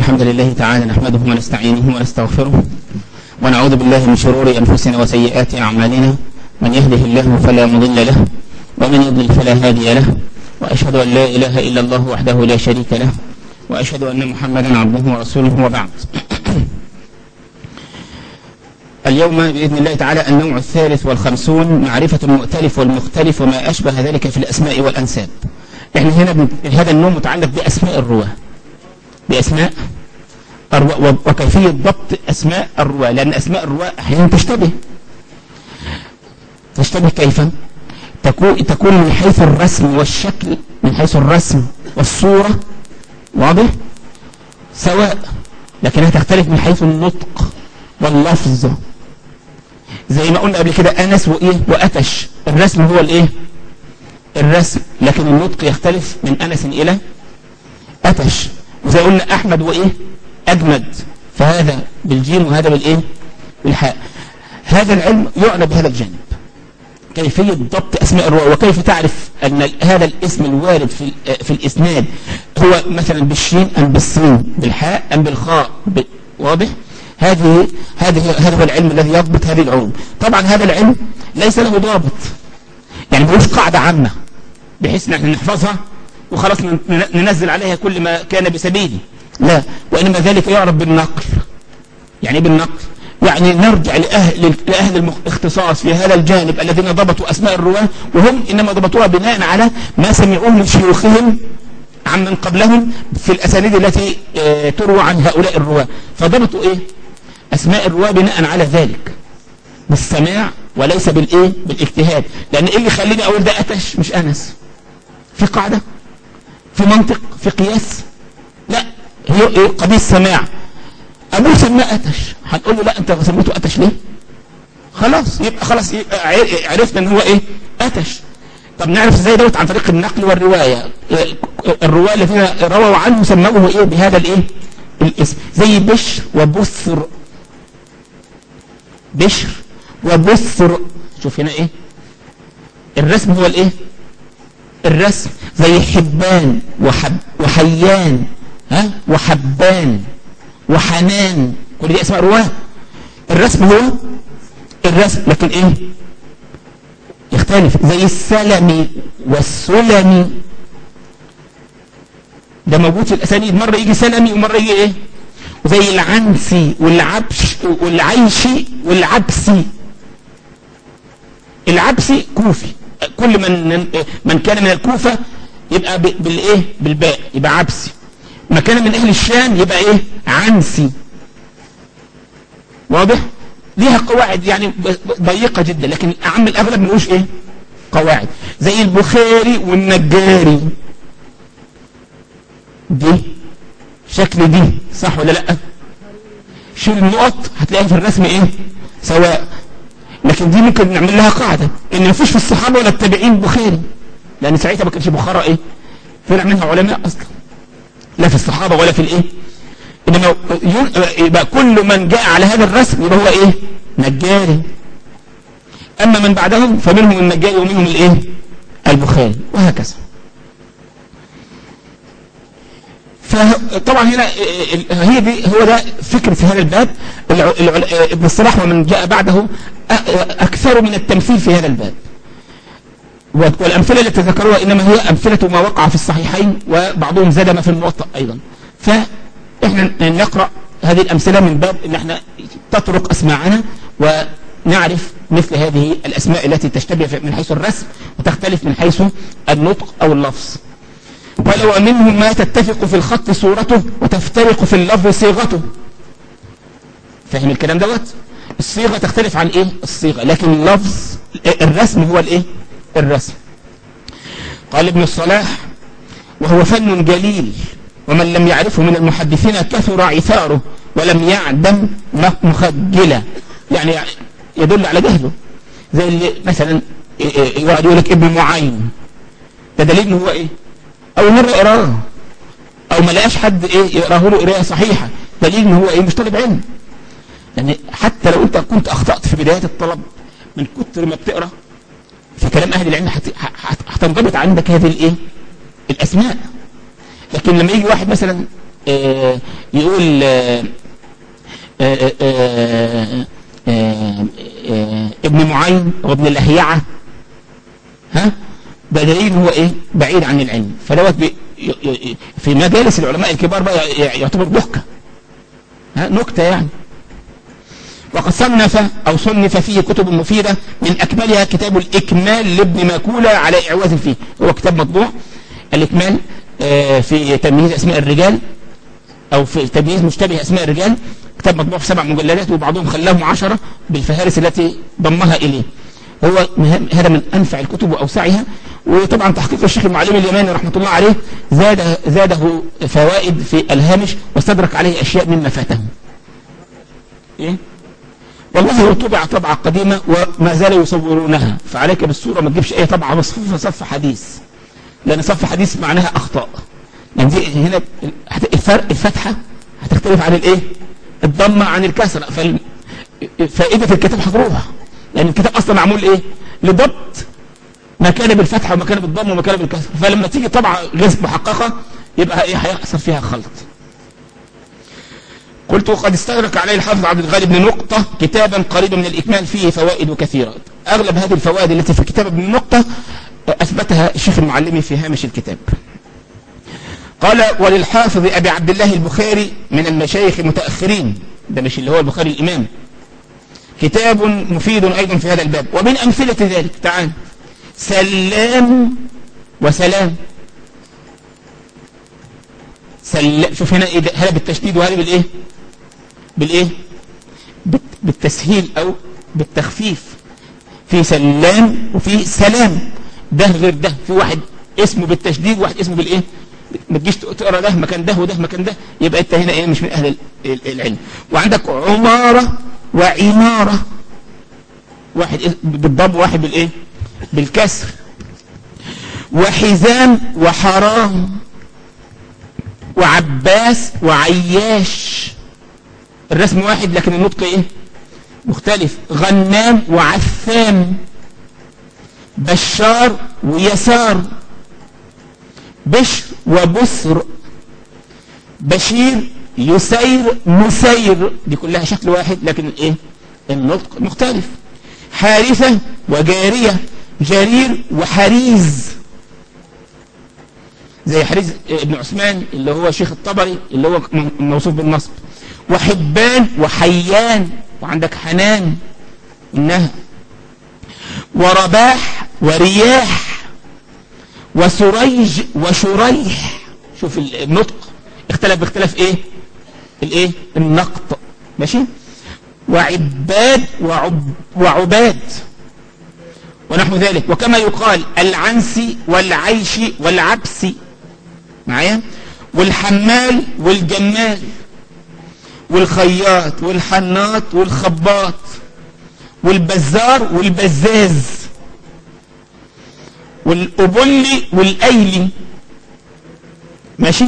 الحمد لله تعالى نحمده ونستعينه ونستغفره ونعوذ بالله من شرور أنفسنا وسيئات أعمالنا من يهده الله فلا مضل له ومن يضلل فلا هادي له وأشهد أن لا إله إلا الله وحده لا شريك له وأشهد أن محمدا عبده ورسوله وبعد اليوم بإذن الله تعالى النوع الثالث والخمسون معرفة المؤتلف والمختلف وما أشبه ذلك في الأسماء والأنساب احنا هنا هذا النوع متعلق بأسماء الرواه بأسماء الرواة وكيفية ضبط أسماء الرواة لأن أسماء الرواة أحيانا تشتبه تشتبه كيف تكون, تكون من حيث الرسم والشكل من حيث الرسم والصورة واضح سواء لكنها تختلف من حيث النطق واللفظ زي ما قلنا قبل كده أنس وإيه وأتش الرسم هو الإيه الرسم لكن النطق يختلف من أنس إلى أتش وزي قلنا أحمد وإيه أجمد فهذا بالجيم وهذا بالإيه بالحاء هذا العلم يعنى بهذا الجانب كيفية ضبط أسماء الرواة وكيف تعرف أن هذا الاسم الوارد في, في الإسناد هو مثلا بالشين أم بالسين بالحاء أم بالخاء واضح هذه هذه هذا هو العلم الذي يضبط هذه العلوم طبعا هذا العلم ليس له ضابط يعني ملوش قاعدة عامة بحيث ان احنا نحفظها وخلاص ننزل عليها كل ما كان بسبيله لا وإنما ذلك يعرف بالنقل يعني بالنقل يعني نرجع لأهل, لأهل الاختصاص في هذا الجانب الذين ضبطوا أسماء الرواة وهم إنما ضبطوها بناء على ما سمعوه من شيوخهم عمن قبلهم في الأسانيد التي تروى عن هؤلاء الرواة فضبطوا إيه أسماء الرواة بناء على ذلك بالسماع وليس بالإيه بالاجتهاد لأن إيه اللي يخليني أقول ده أتش مش أنس في قاعدة في منطق في قياس لا هي إيه قضية السماع أبوه سماه أتش هنقول له لا أنت سميته أتش ليه خلاص يبقى خلاص يبقى عرفنا ان هو ايه أتش طب نعرف ازاي دوت عن طريق النقل والرواية الرواة الذين رووا عنه سموه ايه بهذا الايه الاسم زي بشر وبثر بشر وبثر شوف هنا ايه الرسم هو الايه الرسم زي حبان وحب وحيان ها وحبان وحنان كل دي اسماء رواه الرسم هو الرسم لكن ايه يختلف زي السلمي والسلمي ده موجود في الاسانيد مره يجي سلمي ومره يجي ايه وزي العنسي والعبش والعيشي والعبسي العبسي كوفي كل من من كان من الكوفة يبقى بالايه بالباء يبقى عبسي ما كان من اهل الشام يبقى ايه عنسي واضح ليها قواعد يعني ضيقة جدا لكن عم الاغلب نقولش ايه قواعد زي البخاري والنجاري دي شكل دي صح ولا لا شيل النقط هتلاقيها في الرسم ايه سواء لكن دي ممكن نعمل لها قاعدة ان مفيش في الصحابة ولا التابعين بخاري لان ساعتها ما كانش بخارى ايه طلع منها علماء اصلا لا في الصحابة ولا في الايه انما يبقى كل من جاء على هذا الرسم يبقى هو ايه نجاري اما من بعدهم فمنهم النجاري ومنهم الايه البخاري وهكذا فطبعا هنا هي دي هو ده فكرة هذا الباب ابن الصلاح ومن جاء بعده أكثر من التمثيل في هذا الباب والأمثلة التي ذكروها إنما هي أمثلة ما وقع في الصحيحين وبعضهم زاد ما في الموطأ أيضا فإحنا نقرأ هذه الأمثلة من باب إن إحنا تطرق أسماعنا ونعرف مثل هذه الأسماء التي تشتبه من حيث الرسم وتختلف من حيث النطق أو اللفظ ولو منهم ما تتفق في الخط صورته وتفترق في اللفظ صيغته فاهم الكلام دوت الصيغة تختلف عن ايه الصيغة لكن اللفظ الرسم هو الايه الرسم قال ابن الصلاح وهو فن جليل ومن لم يعرفه من المحدثين كثر عثاره ولم يعدم مخجلا يعني يدل على جهله زي اللي مثلا يقعد يقول لك ابن معين ده دليل ان هو ايه اول مرة يقراه او ما لقاش حد ايه يقراه له قرايه صحيحة دليل ان هو ايه مش طالب علم لان حتى لو انت كنت اخطأت في بداية الطلب من كتر ما بتقرا في كلام اهل العلم هتنضبط عندك هذه الايه الاسماء لكن لما يجي واحد مثلا آه يقول آه آه آه آه آه ابن معين وابن الأهيعة ها ده دليل هو ايه بعيد عن العلم فدوت في مجالس العلماء الكبار بقى يعتبر ضحكة ها نكتة يعني وقد صنف أو صنف فيه كتب مفيدة من أكملها كتاب الإكمال لابن ماكولة على إعواز فيه هو كتاب مطبوع الإكمال في تمييز أسماء الرجال أو في تمييز مشتبه أسماء الرجال كتاب مطبوع في سبع مجلدات وبعضهم خلاهم عشرة بالفهارس التي ضمها إليه هو هذا من أنفع الكتب وأوسعها وطبعا تحقيق الشيخ المعلم اليماني رحمة الله عليه زاد زاده فوائد في الهامش واستدرك عليه أشياء مما فاته إيه؟ والله هو طبع طبعة قديمة وما زالوا يصورونها فعليك بالصورة ما تجيبش أي طبعة مصفوفة صف حديث لأن صف حديث معناها أخطاء يعني دي هنا الفرق الفتحة هتختلف عن الإيه الضمة عن الكسرة فائدة الكتاب هتروح لأن الكتاب أصلا معمول إيه لضبط مكان بالفتحة ومكان بالضم ومكان بالكسر فلما تيجي طبعة غير محققة يبقى إيه هيحصل فيها خلط قلت وقد استدرك عليه الحافظ عبد الغالي بن نقطة كتابا قريبا من الإكمال فيه فوائد كثيرة أغلب هذه الفوائد التي في كتاب ابن نقطة أثبتها الشيخ المعلمي في هامش الكتاب قال وللحافظ أبي عبد الله البخاري من المشايخ المتأخرين ده مش اللي هو البخاري الإمام كتاب مفيد أيضا في هذا الباب ومن أمثلة ذلك تعال سلام وسلام سل... شوف هنا إيه هذا بالتشديد وهذا بالإيه بالإيه بالتسهيل أو بالتخفيف في سلام وفي سلام ده غير ده في واحد اسمه بالتشديد وواحد اسمه بالإيه ما تجيش تقرا ده مكان ده وده مكان ده يبقى انت هنا ايه مش من اهل العلم وعندك عماره وعماره واحد بالضم واحد بالايه بالكسر وحزام وحرام وعباس وعياش الرسم واحد لكن النطق ايه مختلف غنام وعثام بشار ويسار بشر وبصر بشير يسير مسير دي كلها شكل واحد لكن ايه النطق مختلف حارثة وجارية جرير وحريز زي حريز ابن عثمان اللي هو شيخ الطبري اللي هو موصوف بالنصب وحبان وحيان وعندك حنان انها ورباح ورياح وسريج وشريح شوف النطق اختلف باختلاف ايه الايه النقط ماشي وعباد وعب وعباد ونحو ذلك وكما يقال العنسي والعيش والعبس معايا والحمال والجمال والخياط والحناط والخباط والبزار والبزاز والأبلي والأيلي ماشي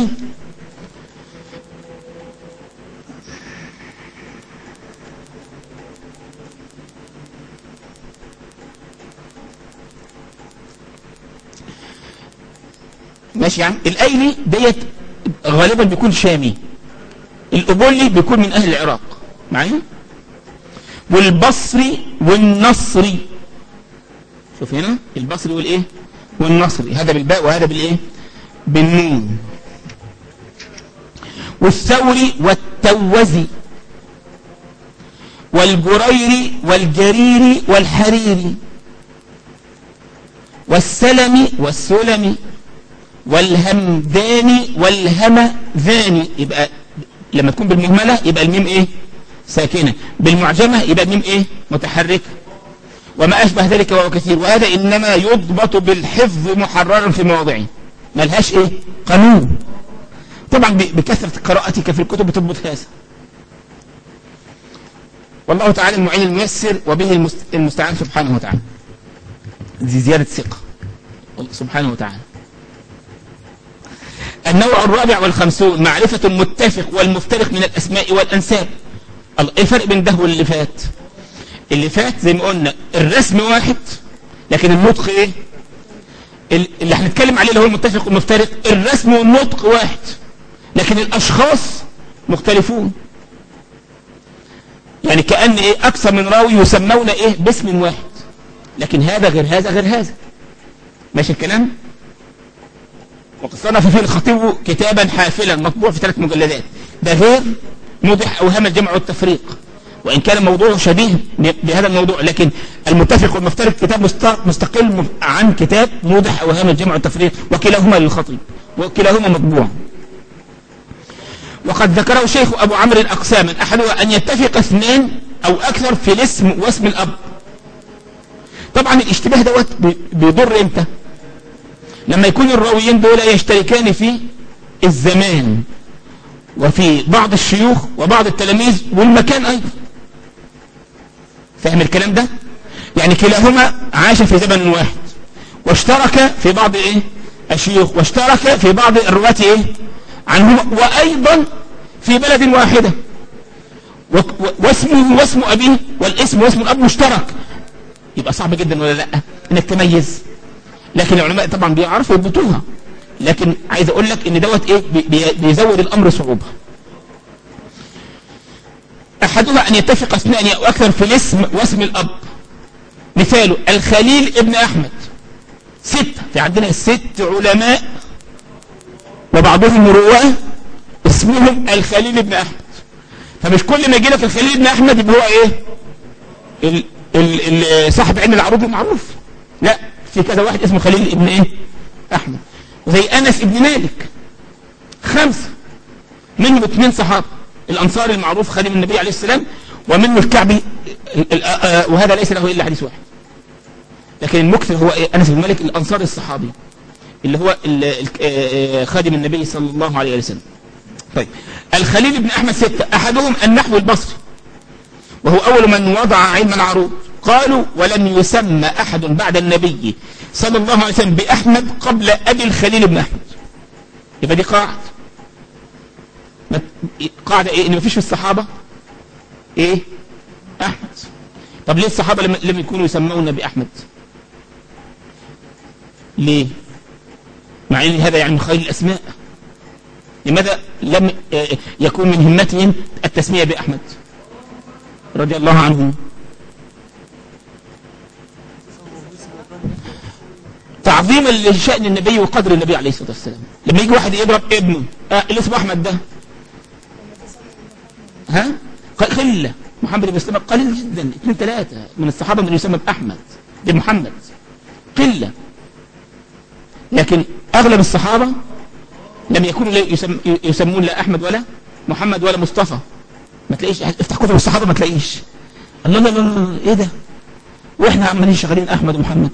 ماشي يعني الايلي ديت غالبا بيكون شامي الأبولي بيكون من أهل العراق معايا والبصري والنصري شوف هنا البصري والإيه والنصري هذا بالباء وهذا بالإيه بالنون والثوري والتوزي والجريري والجريري والحريري والسلمي والسلمي والهمداني والهمذاني يبقى لما تكون بالمهملة يبقى الميم ايه ساكنة بالمعجمة يبقى الميم ايه متحركة وما أشبه ذلك وهو كثير وهذا إنما يضبط بالحفظ محررا في مواضعه ملهاش ايه قانون طبعا بكثرة قراءتك في الكتب بتضبط هذا والله تعالى المعين الميسر وبه المستعان سبحانه وتعالى دي زيادة ثقة سبحانه وتعالى النوع الرابع والخمسون معرفة المتفق والمفترق من الأسماء والأنساب ايه الفرق بين ده واللي فات اللي فات زي ما قلنا الرسم واحد لكن النطق ايه اللي هنتكلم عليه اللي هو المتفق والمفترق الرسم والنطق واحد لكن الاشخاص مختلفون يعني كأن ايه اكثر من راوي يسمون ايه باسم واحد لكن هذا غير هذا غير هذا ماشي الكلام وقد صنف فيه الخطيب كتابا حافلا مطبوع في ثلاث مجلدات ده غير موضح اوهام الجمع والتفريق وان كان موضوعه شبيه بهذا الموضوع لكن المتفق والمفترق كتاب مستقل عن كتاب موضح اوهام الجمع والتفريق وكلاهما للخطيب وكلاهما مطبوع وقد ذكره الشيخ أبو عمرو أقساما أحدها أن يتفق اثنان أو أكثر في الاسم واسم الأب طبعا الاشتباه دوت بيضر امتى لما يكون الراويين دول يشتركان في الزمان وفي بعض الشيوخ وبعض التلاميذ والمكان أيضا فاهم الكلام ده يعني كلاهما عاش في زمن واحد واشترك في بعض ايه الشيوخ واشترك في بعض الرواة ايه عنهما وأيضا في بلد واحدة واسمه واسم أبيه والاسم واسم الأب مشترك يبقى صعب جدا ولا لا انك تميز لكن العلماء طبعا بيعرفوا يضبطوها لكن عايز اقول لك ان دوت ايه بيزود الامر صعوبة احدها ان يتفق اثنان او اكثر في الاسم واسم الاب مثاله الخليل ابن احمد ستة في عندنا ست علماء وبعضهم رواه اسمهم الخليل بن احمد فمش كل ما يجي لك الخليل بن احمد يبقى هو ايه ال ال ال صاحب علم العروض المعروف لا في كذا واحد اسمه خليل ابن ايه احمد وزي انس ابن مالك خمسة منهم اثنين صحابة الانصار المعروف خادم النبي عليه السلام ومنه الكعبي وهذا ليس له الا حديث واحد لكن المكثر هو إيه؟ انس بن مالك الانصاري الصحابي اللي هو خادم النبي صلى الله عليه وسلم طيب الخليل بن أحمد ستة أحدهم النحو البصري وهو أول من وضع علم العروض قالوا ولم يسمى أحد بعد النبي صلى الله عليه وسلم بأحمد قبل أبي الخليل بن أحمد يبقى دي قاعدة قاعدة إيه إن مفيش في الصحابة إيه أحمد طب ليه الصحابة لم يكونوا يسمون بأحمد ليه مع ان هذا يعني من خير الاسماء لماذا لم يكون من همتهم التسمية بأحمد رضي الله عنه تعظيما لشأن النبي وقدر النبي عليه الصلاة والسلام لما يجي واحد يضرب ابنه آه اللي اسمه أحمد ده ها خلة محمد بن سلمة قليل جدا اثنين ثلاثة من الصحابة من يسمى بأحمد بمحمد قلة لكن أغلب الصحابة لم يكونوا يسم يسمون لا أحمد ولا محمد ولا مصطفى ما تلاقيش افتح كتب الصحابة ما تلاقيش الله لا لا لا ايه ده واحنا عمالين شغالين أحمد ومحمد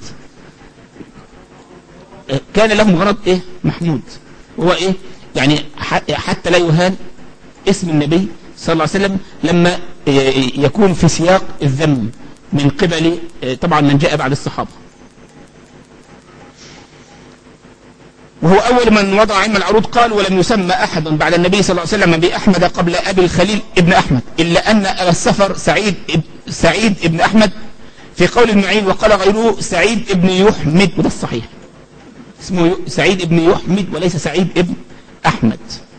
كان لهم غرض ايه محمود وهو ايه يعني حتى لا يهان اسم النبي صلى الله عليه وسلم لما يكون في سياق الذم من قبل طبعا من جاء بعد الصحابة وهو أول من وضع علم العروض قال ولم يسمى أحد بعد النبي صلى الله عليه وسلم بأحمد قبل أبي الخليل ابن أحمد إلا أن أبا السفر سعيد سعيد ابن أحمد في قول المعين وقال غيره سعيد ابن يحمد وده الصحيح اسمه سعيد ابن يحمد وليس سعيد ابن أحمد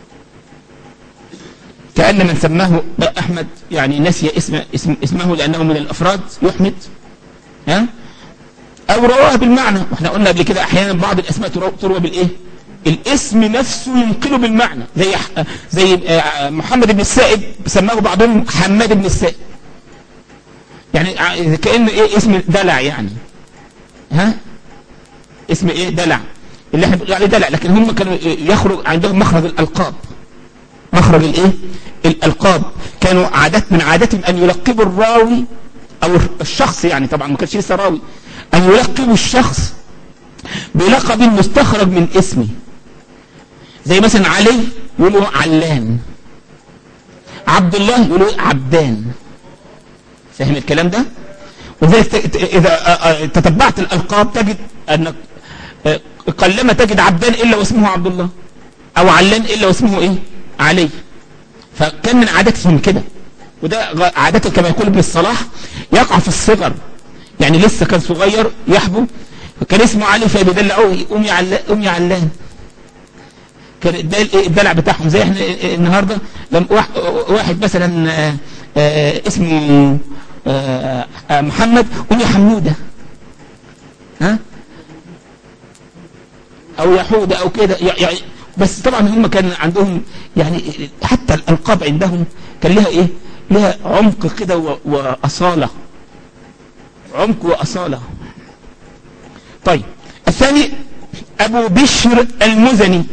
كأن من سماه أحمد يعني نسي اسم, اسم اسمه لأنه من الأفراد يحمد ها أو رواها بالمعنى واحنا قلنا قبل كده أحيانا بعض الأسماء تروى بالإيه الاسم نفسه ينقله بالمعنى زي زي محمد بن السائب سماه بعضهم حماد بن السائب يعني كأن إيه اسم دلع يعني ها اسم إيه دلع اللي احنا بنقول عليه دلع لكن هم كانوا يخرج عندهم مخرج الألقاب مخرج الايه الالقاب كانوا عادات من عاداتهم ان يلقبوا الراوي او الشخص يعني طبعا ما كانش لسه راوي ان يلقبوا الشخص بلقب مستخرج من اسمه زي مثلا علي يقولوا علان عبد الله يقولوا عبدان فاهم الكلام ده وذلك اذا تتبعت الالقاب تجد انك قلما تجد عبدان الا واسمه عبد الله او علان الا واسمه ايه علي فكان من عادتهم كده وده عادة كما يقول ابن الصلاح يقع في الصغر يعني لسه كان صغير يحبو فكان اسمه علي فبيدلعوه قوم يا علان قوم يا علان كان الدلع بتاعهم زي احنا النهاردة لما واحد مثلا اسمه محمد قول يا حمودة ها او يحودة او كده يعني بس طبعا هم كان عندهم يعني حتى الالقاب عندهم كان لها ايه لها عمق كده واصالة عمق واصالة طيب الثاني ابو بشر المزني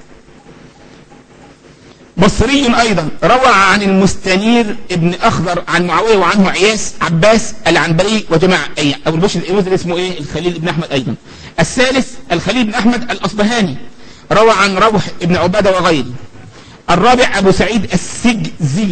بصري ايضا روى عن المستنير ابن اخضر عن معاوية وعنه عياس عباس العنبري وجماعة اي ابو بشر المزني اسمه ايه الخليل بن احمد ايضا الثالث الخليل بن احمد الاصبهاني روى عن روح ابن عبادة وغيره الرابع ابو سعيد السجزي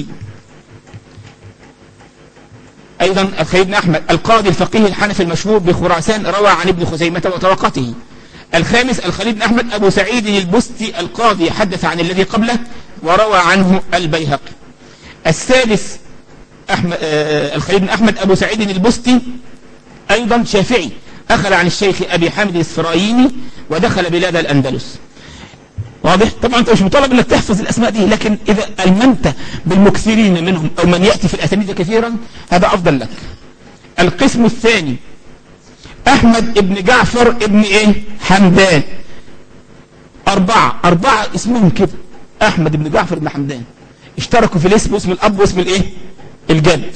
ايضا الخليل بن احمد القاضي الفقيه الحنفي المشهور بخراسان روى عن ابن خزيمة وطبقته الخامس الخليل بن احمد ابو سعيد البستي القاضي حدث عن الذي قبله وروى عنه البيهقي السادس أحمد آه الخليل بن احمد ابو سعيد البستي ايضا شافعي اخذ عن الشيخ ابي حامد السرايني ودخل بلاد الاندلس واضح طبعا انت مش مطالب انك تحفظ الاسماء دي لكن اذا المنت بالمكثرين منهم او من ياتي في الاسانيد كثيرا هذا افضل لك القسم الثاني احمد ابن جعفر ابن ايه حمدان اربعة اربعة اسمهم كده احمد ابن جعفر ابن حمدان اشتركوا في الاسم واسم الاب واسم الايه الجد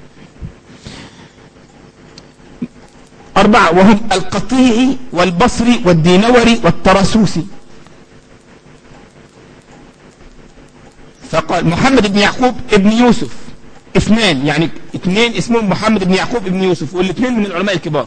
اربعة وهم القطيعي والبصري والدينوري والطرسوسي فقال محمد بن يعقوب ابن يوسف اثنان يعني اثنين اسمهم محمد بن يعقوب ابن يوسف والاثنين من العلماء الكبار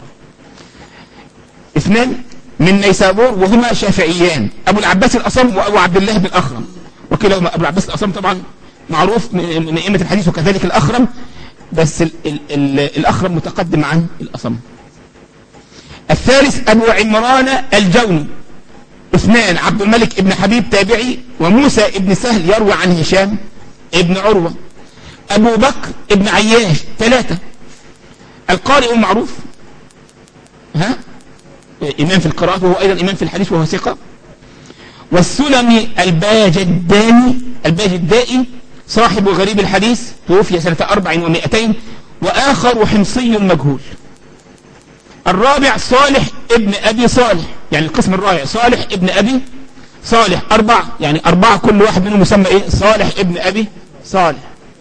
اثنان من نيسابور وهما شافعيان ابو العباس الاصم وابو عبد الله بن الاخرم وكلاهما ابو العباس الاصم طبعا معروف من ائمه الحديث وكذلك الاخرم بس ال ال ال الاخرم متقدم عن الاصم الثالث ابو عمران الجوني اثنان عبد الملك ابن حبيب تابعي وموسى ابن سهل يروي عن هشام ابن عروة ابو بكر ابن عياش ثلاثة القارئ المعروف ها امام في القراءة وهو ايضا امام في الحديث وهو ثقة والسلمي الباجداني الباجدائي صاحب غريب الحديث توفي سنة أربع ومائتين وآخر حمصي مجهول الرابع صالح ابن أبي صالح يعني القسم الرابع صالح ابن أبي صالح أربعة يعني أربعة كل واحد منهم يسمى إيه صالح ابن أبي صالح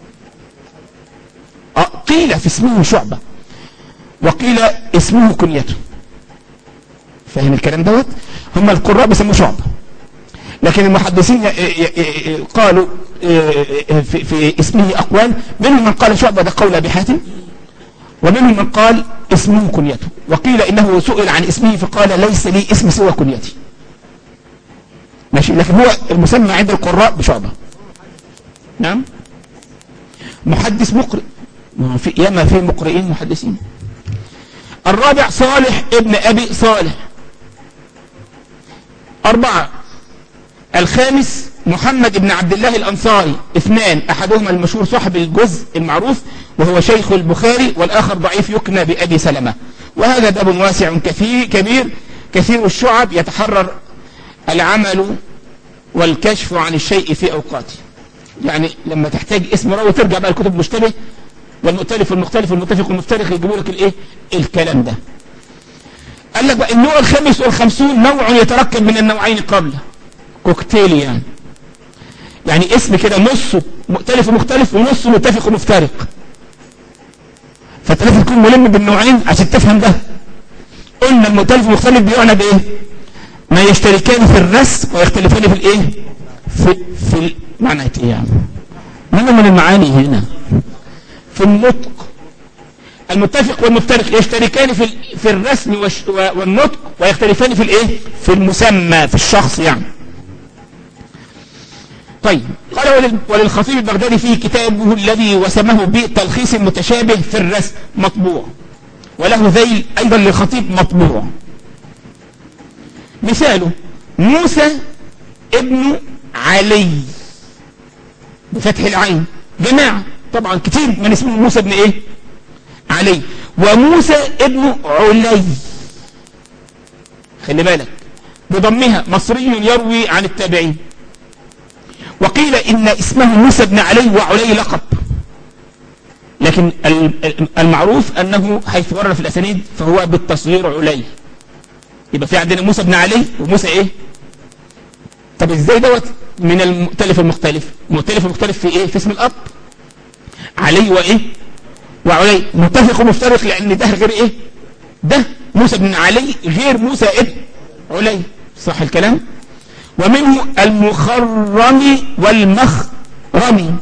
آه قيل في اسمه شعبة وقيل اسمه كنيته فاهم الكلام دوت هم القراء بيسموه شعبة لكن المحدثين قالوا في, في اسمه أقوال منهم من قال شعبة ده قول أبي حاتم ومنهم من قال اسمه كنيته وقيل إنه سئل عن اسمه فقال ليس لي اسم سوى كنيتي ماشي لكن هو المسمى عند القراء بشعبة نعم محدث مقرئ في ياما في مقرئين محدثين الرابع صالح ابن أبي صالح أربعة الخامس محمد بن عبد الله الأنصاري اثنان أحدهما المشهور صاحب الجزء المعروف وهو شيخ البخاري والآخر ضعيف يكنى بأبي سلمة وهذا باب واسع كثير كبير كثير الشعب يتحرر العمل والكشف عن الشيء في أوقاته يعني لما تحتاج اسم راوي ترجع بقى الكتب المشتبه والمؤتلف والمختلف والمتفق والمفترق يجيبوا لك الايه الكلام ده قال لك بقى النوع الخامس والخمسون نوع يتركب من النوعين قبله كوكتيل يعني يعني اسم كده نصه مؤتلف ومختلف ونصه متفق ومفترق فانت لازم تكون ملم بالنوعين عشان تفهم ده قلنا المؤتلف والمختلف بيعنى بايه ما يشتركان في الرسم ويختلفان في الايه في في معنى ايه يعني ما من المعاني هنا في النطق المتفق والمفترق يشتركان في في الرسم والنطق ويختلفان في الايه في المسمى في الشخص يعني طيب قال وللخطيب البغدادي في كتابه الذي وسمه بتلخيص متشابه في الرسم مطبوع وله ذيل ايضا للخطيب مطبوع مثاله موسى ابن علي بفتح العين جماعة طبعا كتير من اسمه موسى ابن ايه علي وموسى ابن علي خلي بالك بضمها مصري يروي عن التابعين وقيل إن اسمه موسى بن علي وعلي لقب لكن المعروف أنه حيث ورد في الأسانيد فهو بالتصغير علي يبقى في عندنا موسى بن علي وموسى إيه طب إزاي دوت من المؤتلف المختلف المؤتلف المختلف في إيه في اسم الأب علي وإيه وعلي متفق ومفترق لأن ده غير إيه ده موسى بن علي غير موسى ابن علي صح الكلام ومنه المخرم والمخرم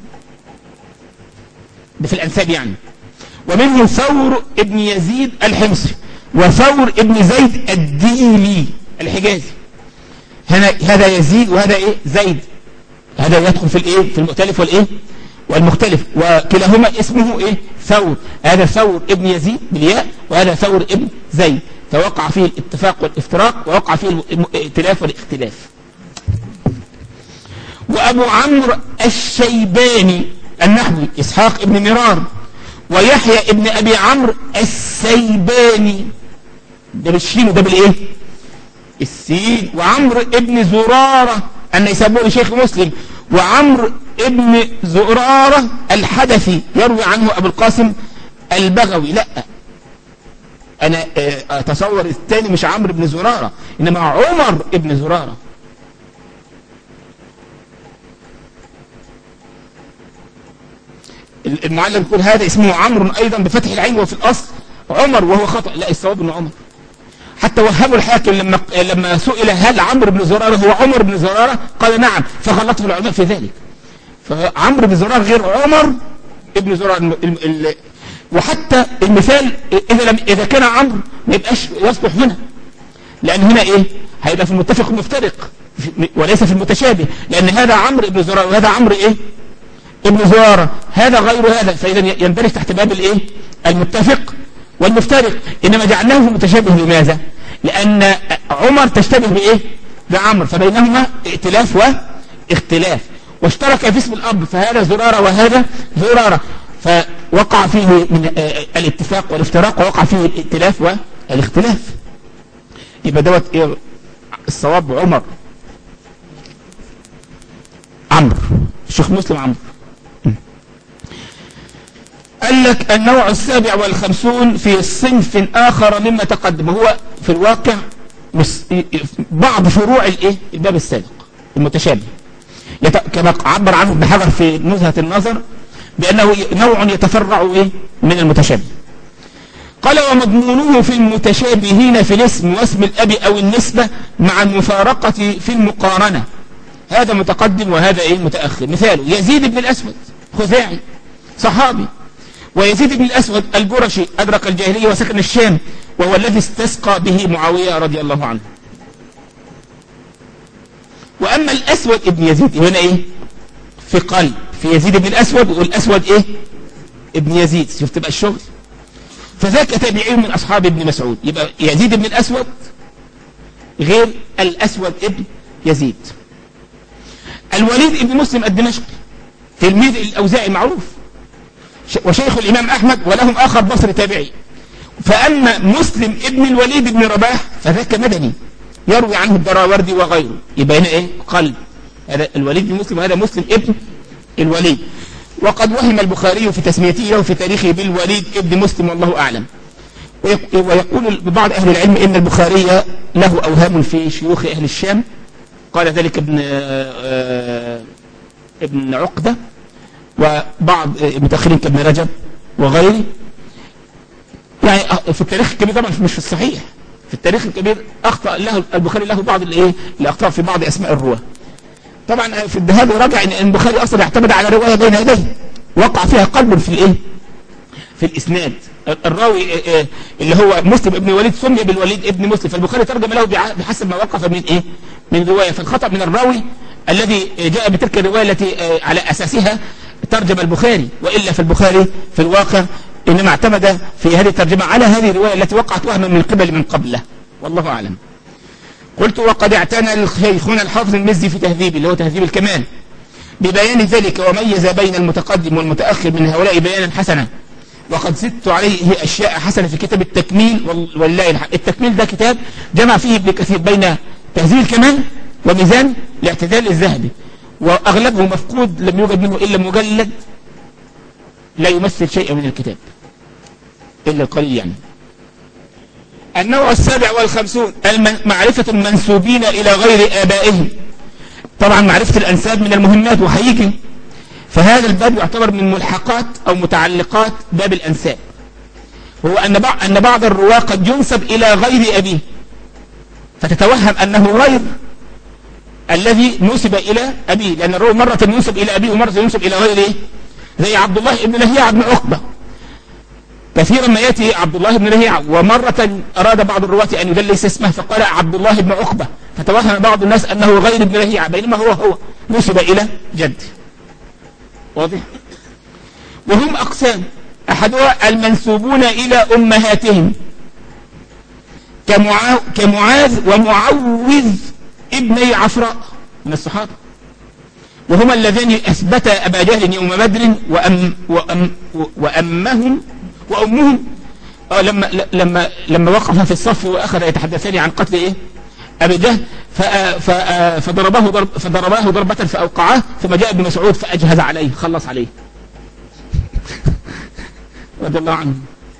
ده في الأنساب يعني ومنه ثور ابن يزيد الحمصي وثور ابن زيد الديلي الحجازي هنا هذا يزيد وهذا ايه زيد هذا يدخل في الايه في المختلف والايه والمختلف وكلاهما اسمه ايه ثور هذا ثور ابن يزيد بالياء وهذا ثور ابن زيد فوقع فيه الاتفاق والافتراق ووقع فيه الائتلاف والاختلاف وابو عمرو الشيباني النحوي اسحاق ابن مرار ويحيى ابن ابي عمرو السيباني ده بالشين وده بالايه السين وعمرو ابن زرارة النيسابوري شيخ مسلم وعمرو ابن زرارة الحدثي يروي عنه ابو القاسم البغوي لا انا اتصور الثاني مش عمرو بن زرارة انما عمر ابن زرارة المعلم يقول هذا اسمه عمرو ايضا بفتح العين وفي الاصل عمر وهو خطأ لا الصواب انه عمر حتى وهموا الحاكم لما لما سئل هل عمرو بن زرارة هو عمر بن زرارة قال نعم فغلطه العلماء في ذلك فعمرو بن زرارة غير عمر ابن زرارة وحتى المثال اذا لم اذا كان عمرو ما يبقاش يصلح هنا لان هنا ايه هيبقى في المتفق المفترق وليس في المتشابه لان هذا عمرو بن زرارة وهذا عمرو ايه ابن زرارة هذا غير هذا فاذا يندرج تحت باب الايه المتفق والمفترق إنما جعلناه في المتشابه لماذا لأن عمر تشتبه بإيه بعمر فبينهما ائتلاف واختلاف واشترك في اسم الأب فهذا زرارة وهذا زرارة فوقع فيه من الاتفاق والافتراق ووقع فيه الائتلاف والاختلاف يبقى دوت إيه الصواب عمر عمرو الشيخ مسلم عمرو قال لك النوع السابع والخمسون في صنف آخر مما تقدم هو في الواقع بعض فروع الايه الباب السابق المتشابه يت... كما عبر عنه ابن حجر في نزهة النظر بأنه نوع يتفرع إيه من المتشابه قال ومضمونه في المتشابهين في الاسم واسم الأب أو النسبة مع المفارقة في المقارنة هذا متقدم وهذا إيه متأخر مثاله يزيد بن الأسود خزاعي صحابي ويزيد بن الأسود الجرشي أدرك الجاهلية وسكن الشام وهو الذي استسقى به معاوية رضي الله عنه وأما الأسود ابن يزيد هنا إيه في قلب في يزيد بن الأسود والأسود إيه ابن يزيد شفت بقى الشغل فذاك تابعين من أصحاب ابن مسعود يبقى يزيد بن الأسود غير الأسود ابن يزيد الوليد ابن مسلم الدمشقي تلميذ الأوزاعي معروف وشيخ الإمام أحمد ولهم آخر بصري تابعي فأما مسلم ابن الوليد بن رباح فذاك مدني يروي عنه الدراوردي وغيره يبقى هنا ايه قلب هذا الوليد بن مسلم وهذا مسلم ابن الوليد وقد وهم البخاري في تسميته له في تاريخه بالوليد ابن مسلم والله أعلم ويقول بعض أهل العلم إن البخاري له أوهام في شيوخ أهل الشام قال ذلك ابن ابن عقدة وبعض المتأخرين كابن رجب وغيره يعني في التاريخ الكبير طبعا مش في الصحيح في التاريخ الكبير أخطأ له البخاري له بعض الايه الأخطاء في بعض أسماء الرواة طبعا في هذا راجع ان البخاري أصلا اعتمد على رواية بين يديه وقع فيها قلب في الايه في الإسناد الراوي اللي هو مسلم ابن وليد سمي بالوليد ابن مسلم فالبخاري ترجم له بحسب ما وقف من ايه من رواية فالخطأ من الراوي الذي جاء بتلك الرواية التي على أساسها ترجم البخاري وإلا في البخاري في الواقع إنما اعتمد في هذه الترجمة على هذه الرواية التي وقعت وهما من قبل من قبله والله أعلم قلت وقد اعتنى الشيخون الحافظ المزي في تهذيب اللي هو تهذيب الكمال ببيان ذلك وميز بين المتقدم والمتأخر من هؤلاء بيانا حسنا وقد زدت عليه أشياء حسنة في كتاب التكميل والله الحق التكميل ده كتاب جمع فيه ابن كثير بين تهذيب الكمال وميزان الاعتدال الذهبي وأغلبه مفقود لم يوجد منه إلا مجلد لا يمثل شيئا من الكتاب إلا القليل يعني النوع السابع والخمسون معرفة المنسوبين إلى غير آبائهم طبعا معرفة الأنساب من المهمات وحقيقي فهذا الباب يعتبر من ملحقات أو متعلقات باب الأنساب هو أن بعض, أن بعض الرواة قد ينسب إلى غير أبيه فتتوهم أنه غير الذي نسب إلى أبيه لأن الرواة مرة ينسب إلى أبيه ومرة ينسب إلى غيره زي عبد الله بن لهيعة بن عقبة كثيرا ما يأتي عبد الله بن لهيعة ومرة أراد بعض الرواة أن يدلس اسمه فقال عبد الله بن عقبة فتوهم بعض الناس أنه غير ابن لهيعة بينما هو هو نسب إلى جد واضح وهم أقسام أحدها المنسوبون إلى أمهاتهم كمعاذ ومعوذ ابني عفراء من الصحابة وهما اللذان أثبتا أبا جهل يوم بدر وأم وأم وأمهم وأمهم آه لما لما لما وقف في الصف وأخذ يتحدثان عن قتل إيه أبي جهل فضربه ضرب فضرباه ضربة فأوقعه ثم جاء ابن مسعود فأجهز عليه خلص عليه رضي الله عنه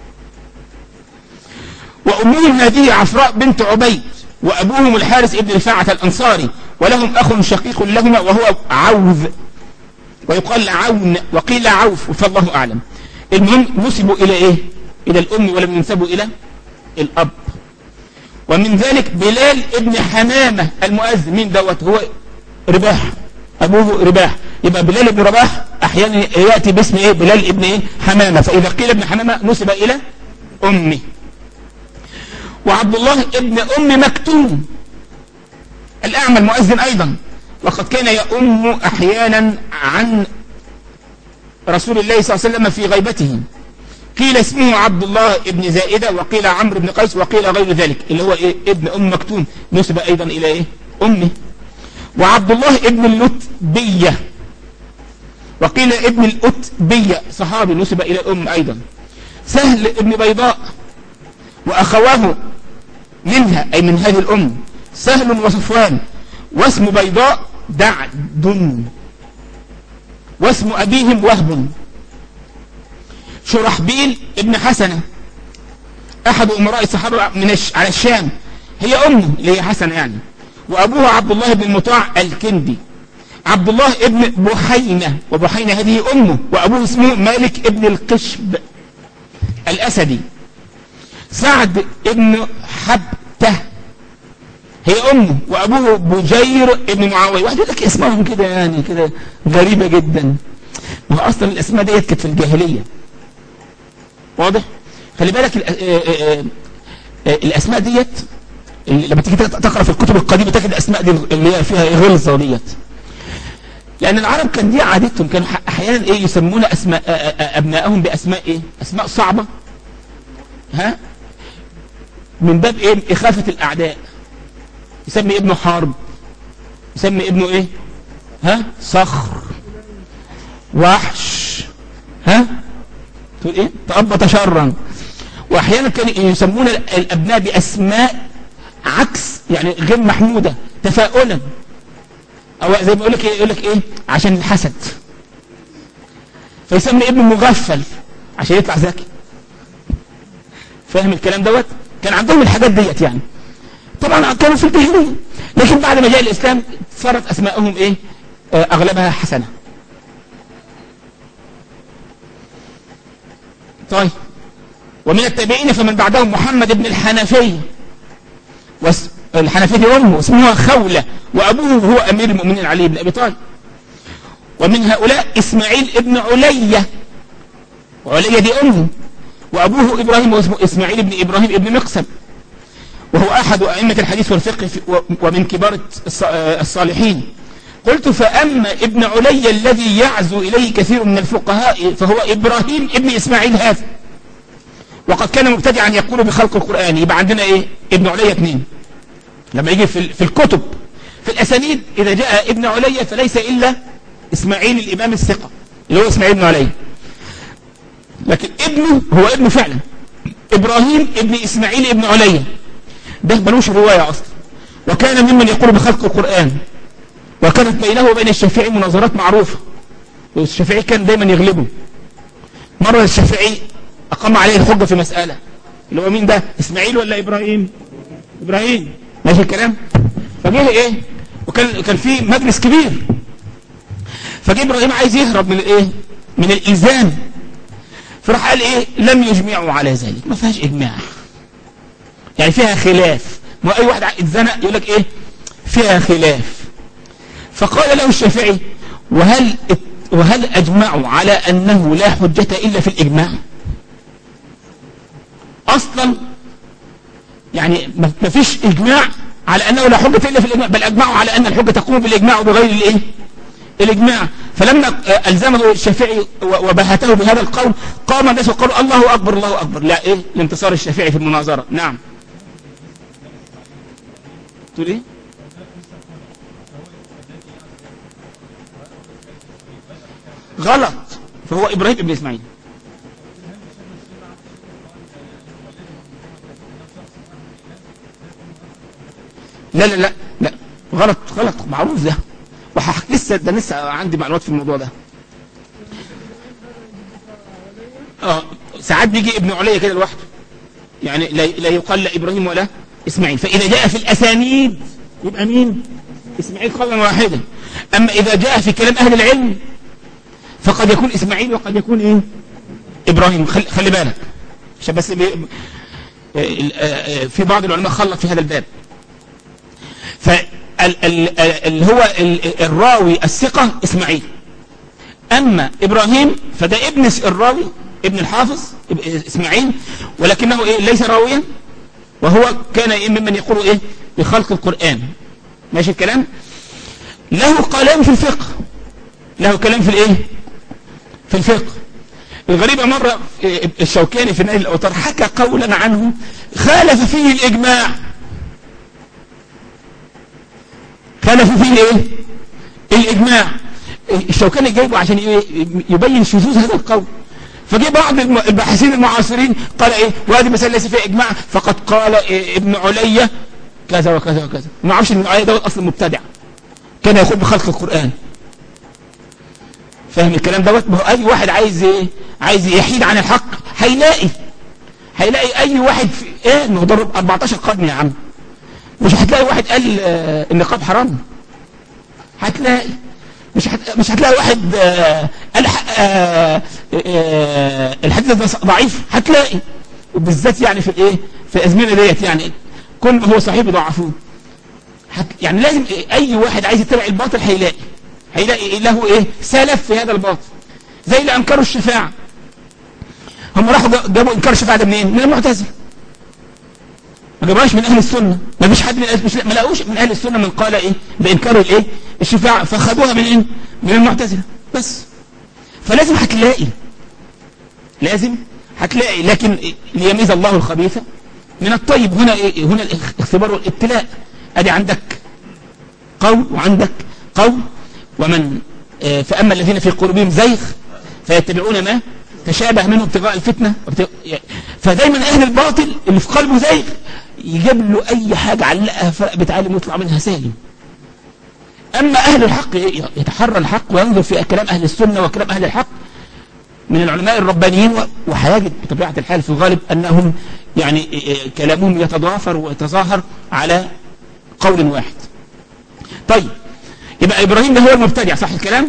وأمهم هذه عفراء بنت عبيد وأبوهم الحارس ابن رفاعة الأنصاري ولهم أخ شقيق لهما وهو عوذ ويقال عون وقيل عوف فالله أعلم المهم نسبوا إلى إيه إلى الأم ولم ينسبوا إلى الأب ومن ذلك بلال ابن حمامة المؤذن مين دوت هو رباح أبوه رباح يبقى بلال ابن رباح أحيانا يأتي باسم إيه بلال ابن إيه حمامة فإذا قيل ابن حمامة نسب إلى أمه وعبد الله ابن أم مكتوم الأعمى المؤذن أيضا وقد كان يؤم أحيانا عن رسول الله صلى الله عليه وسلم في غيبته قيل اسمه عبد الله ابن زائدة وقيل عمرو بن قيس وقيل غير ذلك اللي هو إيه ابن أم مكتوم نسب أيضا إلى إيه أمه وعبد الله ابن اللتبية وقيل ابن الأتبية صحابي نسب إلى الأم أيضا سهل ابن بيضاء وأخواه منها أي من هذه الأم سهل وصفوان واسم بيضاء دعد واسم أبيهم وهب شرحبيل ابن حسنة أحد أمراء الصحابة من الش... على الشام هي أمه اللي هي حسنة يعني وأبوها عبد الله بن المطاع الكندي عبد الله ابن بحينة وبحينة هذه أمه وأبوه اسمه مالك ابن القشب الأسدي سعد ابن حبته هي أمه وأبوه بجير ابن معاوية واحد يقول لك اسمهم كده يعني كده غريبة جدا وهو أصلا الأسماء ديت كانت في الجاهلية واضح خلي بالك الأسماء ديت لما تيجي تقرأ في الكتب القديمة تجد الأسماء دي اللي هي فيها غلظة ديت لأن العرب كان دي عادتهم كانوا أحيانا إيه يسمون أسماء أبنائهم بأسماء إيه أسماء صعبة ها من باب إيه إخافة الأعداء يسمي ابنه حرب يسمي ابنه إيه ها صخر وحش ها تقول إيه تأبط شرا وأحيانا كانوا يسمون الأبناء بأسماء عكس يعني غير محمودة تفاؤلا او زي ما يقول لك ايه يقول لك ايه عشان الحسد فيسمي ابنه مغفل عشان يطلع ذكي فاهم الكلام دوت كان عندهم الحاجات ديت يعني طبعا كانوا في الجاهليه لكن بعد ما جاء الاسلام صارت اسماءهم ايه آه اغلبها حسنه طيب ومن التابعين فمن بعدهم محمد بن الحنفي الحنفية أمه اسمها خولة وأبوه هو أمير المؤمنين علي بن أبي طالب ومن هؤلاء إسماعيل ابن علية وعلية دي أمه وأبوه إبراهيم واسمه إسماعيل بن إبراهيم ابن مقسم وهو أحد أئمة الحديث والفقه ومن كبار الصالحين قلت فأما ابن علي الذي يعزو إليه كثير من الفقهاء فهو إبراهيم ابن إسماعيل هذا وقد كان مبتدعا يقول بخلق القرآن يبقى عندنا إيه ابن علي اثنين لما يجي في, في الكتب في الأسانيد إذا جاء ابن علي فليس إلا إسماعيل الإمام الثقة اللي هو إسماعيل بن علي لكن ابنه هو ابنه فعلا إبراهيم ابن إسماعيل ابن علي ده ملوش رواية أصلا وكان ممن يقول بخلق القرآن وكانت بينه وبين الشافعي مناظرات معروفة والشافعي كان دايما يغلبه مرة الشافعي أقام عليه الحجة في مسألة اللي هو مين ده إسماعيل ولا إبراهيم إبراهيم ماشي الكلام فجه إيه وكان كان في مجلس كبير فجه إبراهيم عايز يهرب من الإيه من الإلزام فراح قال إيه لم يجمعوا على ذلك ما فيهاش إجماع يعني فيها خلاف ما أي واحد اتزنق يقول لك إيه فيها خلاف فقال له الشافعي وهل وهل أجمعوا على أنه لا حجة إلا في الإجماع أصلا يعني ما فيش إجماع على أنه لا حجة إلا في الإجماع بل أجمعوا على أن الحجة تقوم بالإجماع وبغير الإيه الإجماع فلما ألزمه الشافعي وبهته بهذا القول قام الناس وقالوا الله أكبر الله أكبر لا إيه لانتصار الشافعي في المناظرة نعم تقول إيه غلط فهو إبراهيم ابن إسماعيل لا لا لا لا غلط غلط معروف ده وححكي لسه ده لسه عندي معلومات في الموضوع ده اه ساعات بيجي ابن عليا كده لوحده يعني لا, لا يقال لا ابراهيم ولا اسماعيل فاذا جاء في الاسانيد يبقى مين اسماعيل قولا واحدا اما اذا جاء في كلام اهل العلم فقد يكون اسماعيل وقد يكون ايه ابراهيم خلي, خلي بالك عشان بس بي... في بعض العلماء خلط في هذا الباب فاللي هو الراوي الثقة اسماعيل اما ابراهيم فده ابن الراوي ابن الحافظ اسماعيل ولكنه ايه ليس راويا وهو كان إيه ممن يقول ايه بخلق القرآن ماشي الكلام له كلام في الفقه له كلام في الايه في الفقه الغريبة مرة الشوكاني في نهي الأوتار حكى قولا عنه خالف فيه الإجماع خالف فيه الايه الإجماع الشوكاني جايبه عشان يبين شذوذ هذا القول فجي بعض الباحثين المعاصرين قال ايه وهذه مسألة ليس فيها إجماع فقد قال إيه ابن علية كذا وكذا وكذا ما عرفش ابن علية دوت أصلا مبتدع كان يقول بخلق القرآن فاهم الكلام دوت ما هو اي واحد عايز ايه عايز يحيد عن الحق هيلاقي هيلاقي اي واحد في ايه ما هو ضرب 14 قرن يا عم مش هتلاقي واحد قال آه النقاب حرام هتلاقي مش هت... مش هتلاقي واحد آه قال آه آه الحديث ده ضعيف هتلاقي وبالذات يعني في الايه في الازمنه ديت يعني كل ما هو صحيح بيضعفوه هت... يعني لازم اي واحد عايز يتبع الباطل هيلاقي هيلاقي له ايه سلف في هذا الباطل زي اللي انكروا الشفاعة هم راحوا جابوا انكار الشفاعة ده منين من المعتزله ما جابوهاش من اهل السنة ما فيش حد من أهل مش ما لقوش من اهل السنة من قال ايه بانكار الايه الشفاعة فخدوها من ايه من المعتزله بس فلازم هتلاقي لازم هتلاقي لكن ليميز الله الخبيث من الطيب هنا إيه هنا الاختبار والابتلاء ادي عندك قول وعندك قول ومن فأما الذين في قلوبهم زيغ فيتبعون ما تشابه منه ابتغاء الفتنة فدايما أهل الباطل اللي في قلبه زيغ يجيب له أي حاجة علقها فرق بتعلم ويطلع منها سالم أما أهل الحق يتحرى الحق وينظر في كلام أهل السنة وكلام أهل الحق من العلماء الربانيين وهيجد بطبيعة الحال في الغالب أنهم يعني كلامهم يتضافر ويتظاهر على قول واحد طيب يبقى إبراهيم ده هو المبتدع صح الكلام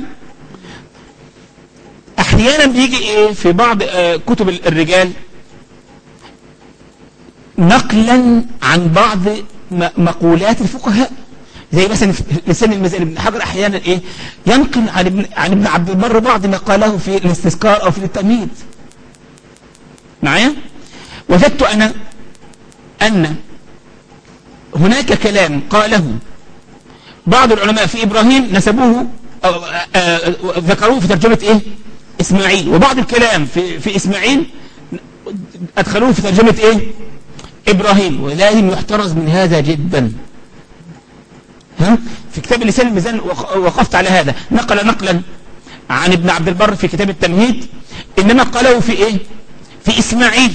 أحيانا بيجي إيه في بعض كتب الرجال نقلا عن بعض مقولات الفقهاء زي مثلا في لسان الميزان ابن حجر احيانا ايه ينقل عن ابن عن ابن عبد البر بعض ما قاله في الاستذكار او في التمهيد معايا وجدت انا ان هناك كلام قاله بعض العلماء في ابراهيم نسبوه أو آه ذكروه في ترجمه ايه اسماعيل وبعض الكلام في في اسماعيل ادخلوه في ترجمه ايه ابراهيم ولازم يحترز من هذا جدا ها؟ في كتاب لسان الميزان وقفت على هذا نقل نقلا عن ابن عبد البر في كتاب التمهيد انما قاله في ايه في اسماعيل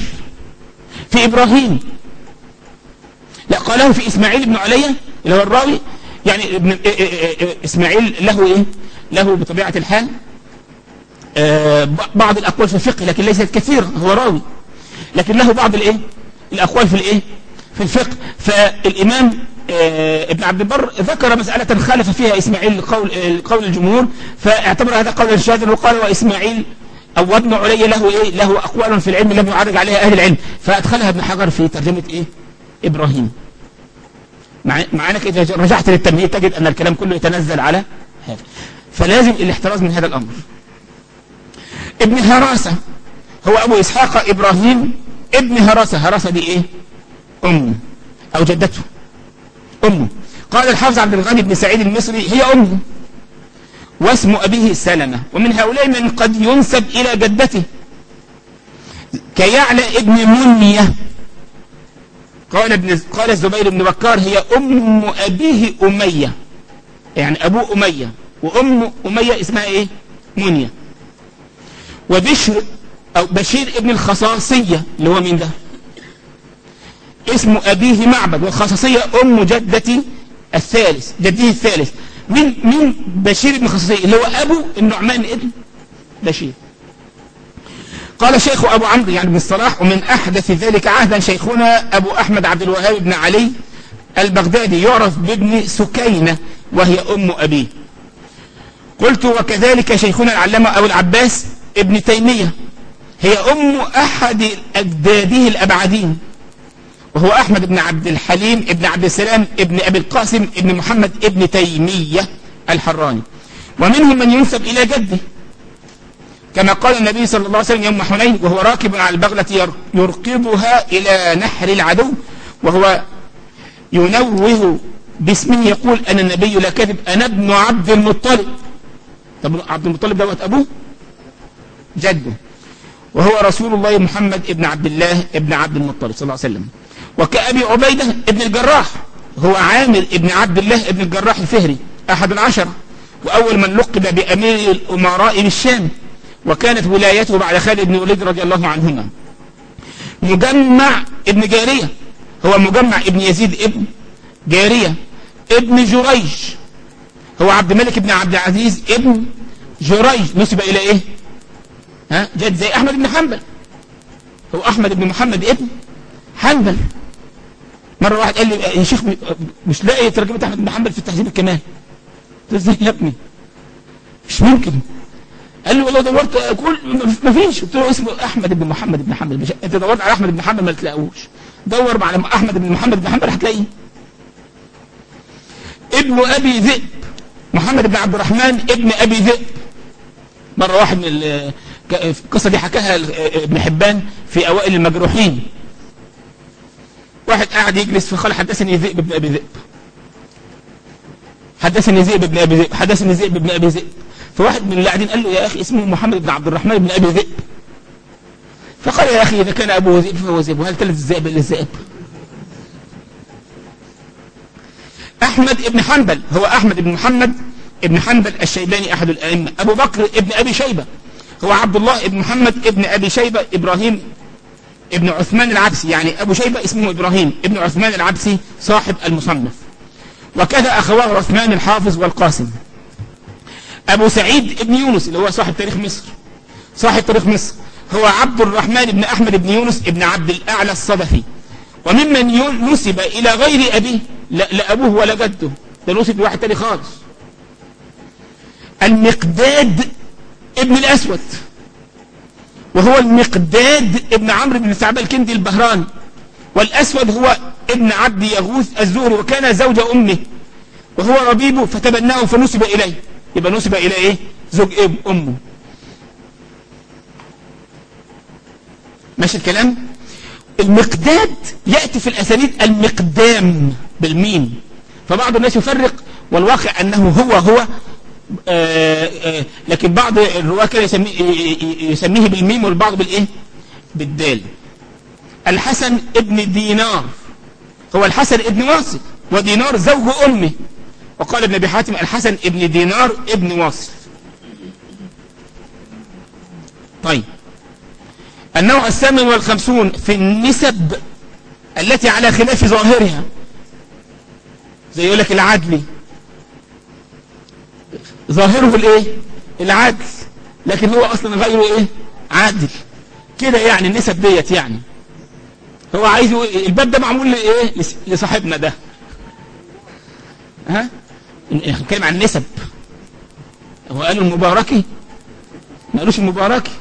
في ابراهيم لا قاله في اسماعيل بن عليا اللي هو الراوي يعني ابن إيه إيه إيه اسماعيل له ايه له بطبيعة الحال آه بعض الاقوال في الفقه لكن ليست كثيرة هو راوي لكن له بعض الايه الاقوال في الايه في الفقه فالامام آه ابن عبد البر ذكر مسألة خالف فيها اسماعيل قول قول الجمهور فاعتبر هذا قول شاذا وقال واسماعيل او ابن علي له ايه له اقوال في العلم لم يعرج عليها اهل العلم فادخلها ابن حجر في ترجمة ايه ابراهيم مع انك اذا رجعت للتمهيد تجد ان الكلام كله يتنزل على هذا فلازم الاحتراز من هذا الامر ابن هراسة هو ابو اسحاق ابراهيم ابن هراسة هراسة دي ايه امه او جدته امه قال الحافظ عبد الغني بن سعيد المصري هي امه واسم ابيه سلمة ومن هؤلاء من قد ينسب الى جدته كيعلى ابن منية قال ابن قال الزبير بن بكار هي ام ابيه اميه يعني ابوه اميه وام اميه اسمها ايه منيه وبشر او بشير ابن الخصاصيه اللي هو مين ده اسم ابيه معبد والخصاصيه ام جدتي الثالث جده الثالث من من بشير ابن الخصاصيه اللي هو ابو النعمان ابن بشير قال شيخ أبو عمرو يعني بن الصلاح ومن أحدث ذلك عهدا شيخنا أبو أحمد عبد الوهاب بن علي البغدادي يعرف بابن سكينة وهي أم أبيه قلت وكذلك شيخنا العلامة أبو العباس ابن تيمية هي أم أحد أجداده الأبعدين وهو أحمد بن عبد الحليم ابن عبد السلام ابن أبي القاسم ابن محمد ابن تيمية الحراني ومنهم من ينسب إلى جده كما قال النبي صلى الله عليه وسلم يوم حنين وهو راكب على البغلة يركبها إلى نحر العدو وهو ينوه باسمه يقول أنا النبي لا كذب أنا ابن عبد المطلب طب عبد المطلب دوت أبوه جده وهو رسول الله محمد ابن عبد الله ابن عبد المطلب صلى الله عليه وسلم وكأبي عبيدة ابن الجراح هو عامر ابن عبد الله ابن الجراح الفهري أحد العشرة وأول من لقب بأمير الأمراء بالشام وكانت ولايته بعد خالد بن وليد رضي الله عنهما مجمع ابن جارية هو مجمع ابن يزيد ابن جارية ابن جريج هو عبد الملك بن عبد العزيز ابن جريج نسب الى ايه ها جد زي احمد بن حنبل هو احمد بن محمد ابن حنبل مرة واحد قال لي يا شيخ مش لاقي ترجمة احمد بن حنبل في التهذيب الكمال قلت ازاي يا ابني مش ممكن قال لي والله دورت كل ما فيش قلت له اسمه احمد بن محمد بن حنبل مش انت دورت على احمد بن حنبل ما تلاقوش دور على احمد بن محمد بن حنبل هتلاقيه ابن ابي ذئب محمد بن عبد الرحمن ابن ابي ذئب مره واحد من القصه دي حكاها ابن حبان في اوائل المجروحين واحد قاعد يجلس فقال حدثني ذئب بن ابي ذئب حدثني ذئب بن ابي ذئب حدثني ذئب بن ابي ذئب فواحد من اللي قاعدين قال له يا أخي اسمه محمد بن عبد الرحمن بن أبي ذئب فقال يا أخي إذا كان أبوه ذئب فهو ذئب وهل تلد الذئب إلا الذئب أحمد بن حنبل هو أحمد بن محمد ابن حنبل الشيباني أحد الأئمة أبو بكر ابن أبي شيبة هو عبد الله ابن محمد ابن أبي شيبة إبراهيم ابن عثمان العبسي يعني أبو شيبة اسمه إبراهيم ابن عثمان العبسي صاحب المصنف وكذا أخواه عثمان الحافظ والقاسم أبو سعيد ابن يونس اللي هو صاحب تاريخ مصر صاحب تاريخ مصر هو عبد الرحمن بن أحمد بن يونس ابن عبد الأعلى الصدفي وممن نسب إلى غير أبيه لا, لا أبوه ولا جده ده نسب لواحد تاني خالص المقداد ابن الأسود وهو المقداد ابن عمرو بن ثعبان الكندي البهراني والأسود هو ابن عبد يغوث الزهري وكان زوج أمه وهو ربيبه فتبناه فنسب إليه يبقى نسب إلى إيه زوج إيه أمه ماشي الكلام المقداد يأتي في الأسانيد المقدام بالميم فبعض الناس يفرق والواقع أنه هو هو آآ آآ لكن بعض الرواة كان يسميه, يسميه بالميم والبعض بالإيه بالدال الحسن ابن دينار هو الحسن ابن واصل ودينار زوج أمه وقال ابن ابي حاتم الحسن ابن دينار ابن واصل طيب النوع الثامن والخمسون في النسب التي على خلاف ظاهرها زي يقول لك العدلي ظاهره الايه العدل لكن هو اصلا غيره ايه عادل كده يعني النسب ديت يعني هو عايز الباب ده معمول لايه لصاحبنا ده ها نتكلم عن النسب هو قالوا المباركي ما قالوش المباركي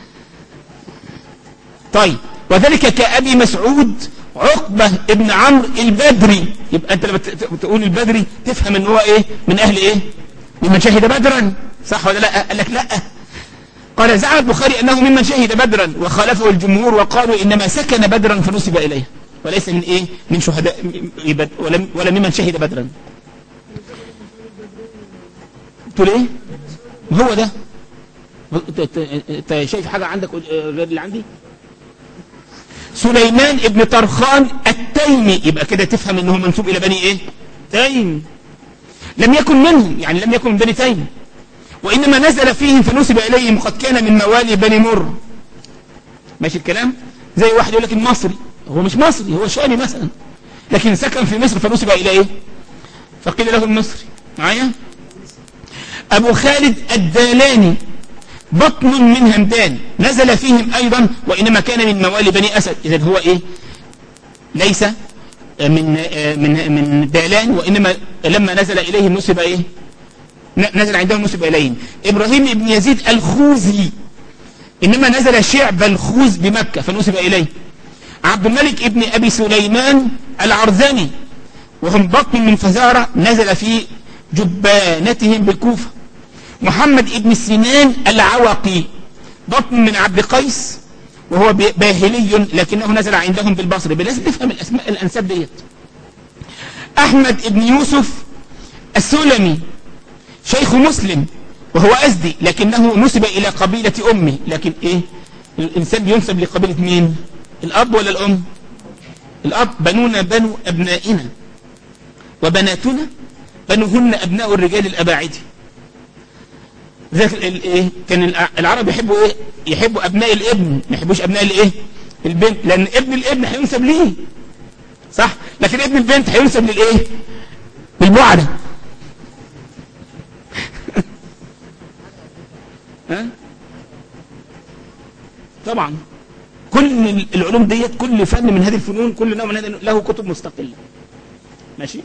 طيب وذلك كأبي مسعود عقبة ابن عمرو البدري يبقى انت لما تقول البدري تفهم ان هو ايه من اهل ايه ممن شهد بدرا صح ولا لا قال لك لا قال زعم البخاري انه ممن شهد بدرا وخالفه الجمهور وقالوا انما سكن بدرا فنسب اليه وليس من ايه من شهداء ولا, ولا ممن شهد بدرا تقول ايه هو ده انت شايف حاجة عندك غير اللي عندي سليمان ابن طرخان التيمي يبقى كده تفهم انه منسوب الى بني ايه تيم لم يكن منهم يعني لم يكن من بني تيم وانما نزل فيهم فنسب اليهم قد كان من موالي بني مر ماشي الكلام زي واحد يقول لك المصري هو مش مصري هو شامي مثلا لكن سكن في مصر فنسب الى ايه فقيل له المصري معايا ابو خالد الدالاني بطن من همدان نزل فيهم أيضا وإنما كان من موالي بني أسد إذا هو إيه ليس من من من دالان وإنما لما نزل إليهم نسب إيه نزل عندهم نسب إليهم إبراهيم بن يزيد الخوزي إنما نزل شعب الخوز بمكة فنسب إليه عبد الملك ابن أبي سليمان العرزاني وهم بطن من فزارة نزل في جبانتهم بالكوفة محمد ابن سنان العوقي بطن من عبد قيس وهو باهلي لكنه نزل عندهم بالبصر لازم تفهم الأسماء الأنساب ديت أحمد ابن يوسف السلمي شيخ مسلم وهو أزدي لكنه نسب إلى قبيلة أمه لكن إيه الإنسان بينسب لقبيلة مين الأب ولا الأم الأب بنونا بنو أبنائنا وبناتنا بنوهن أبناء الرجال الأباعدي ذلك الايه كان العرب يحبوا ايه يحبوا ابناء الابن ما يحبوش ابناء الايه البنت لان ابن الابن هينسب ليه صح لكن ابن البنت هينسب للايه للبعده ها طبعا كل العلوم ديت كل فن من هذه الفنون كل نوع من هذه له كتب مستقله ماشي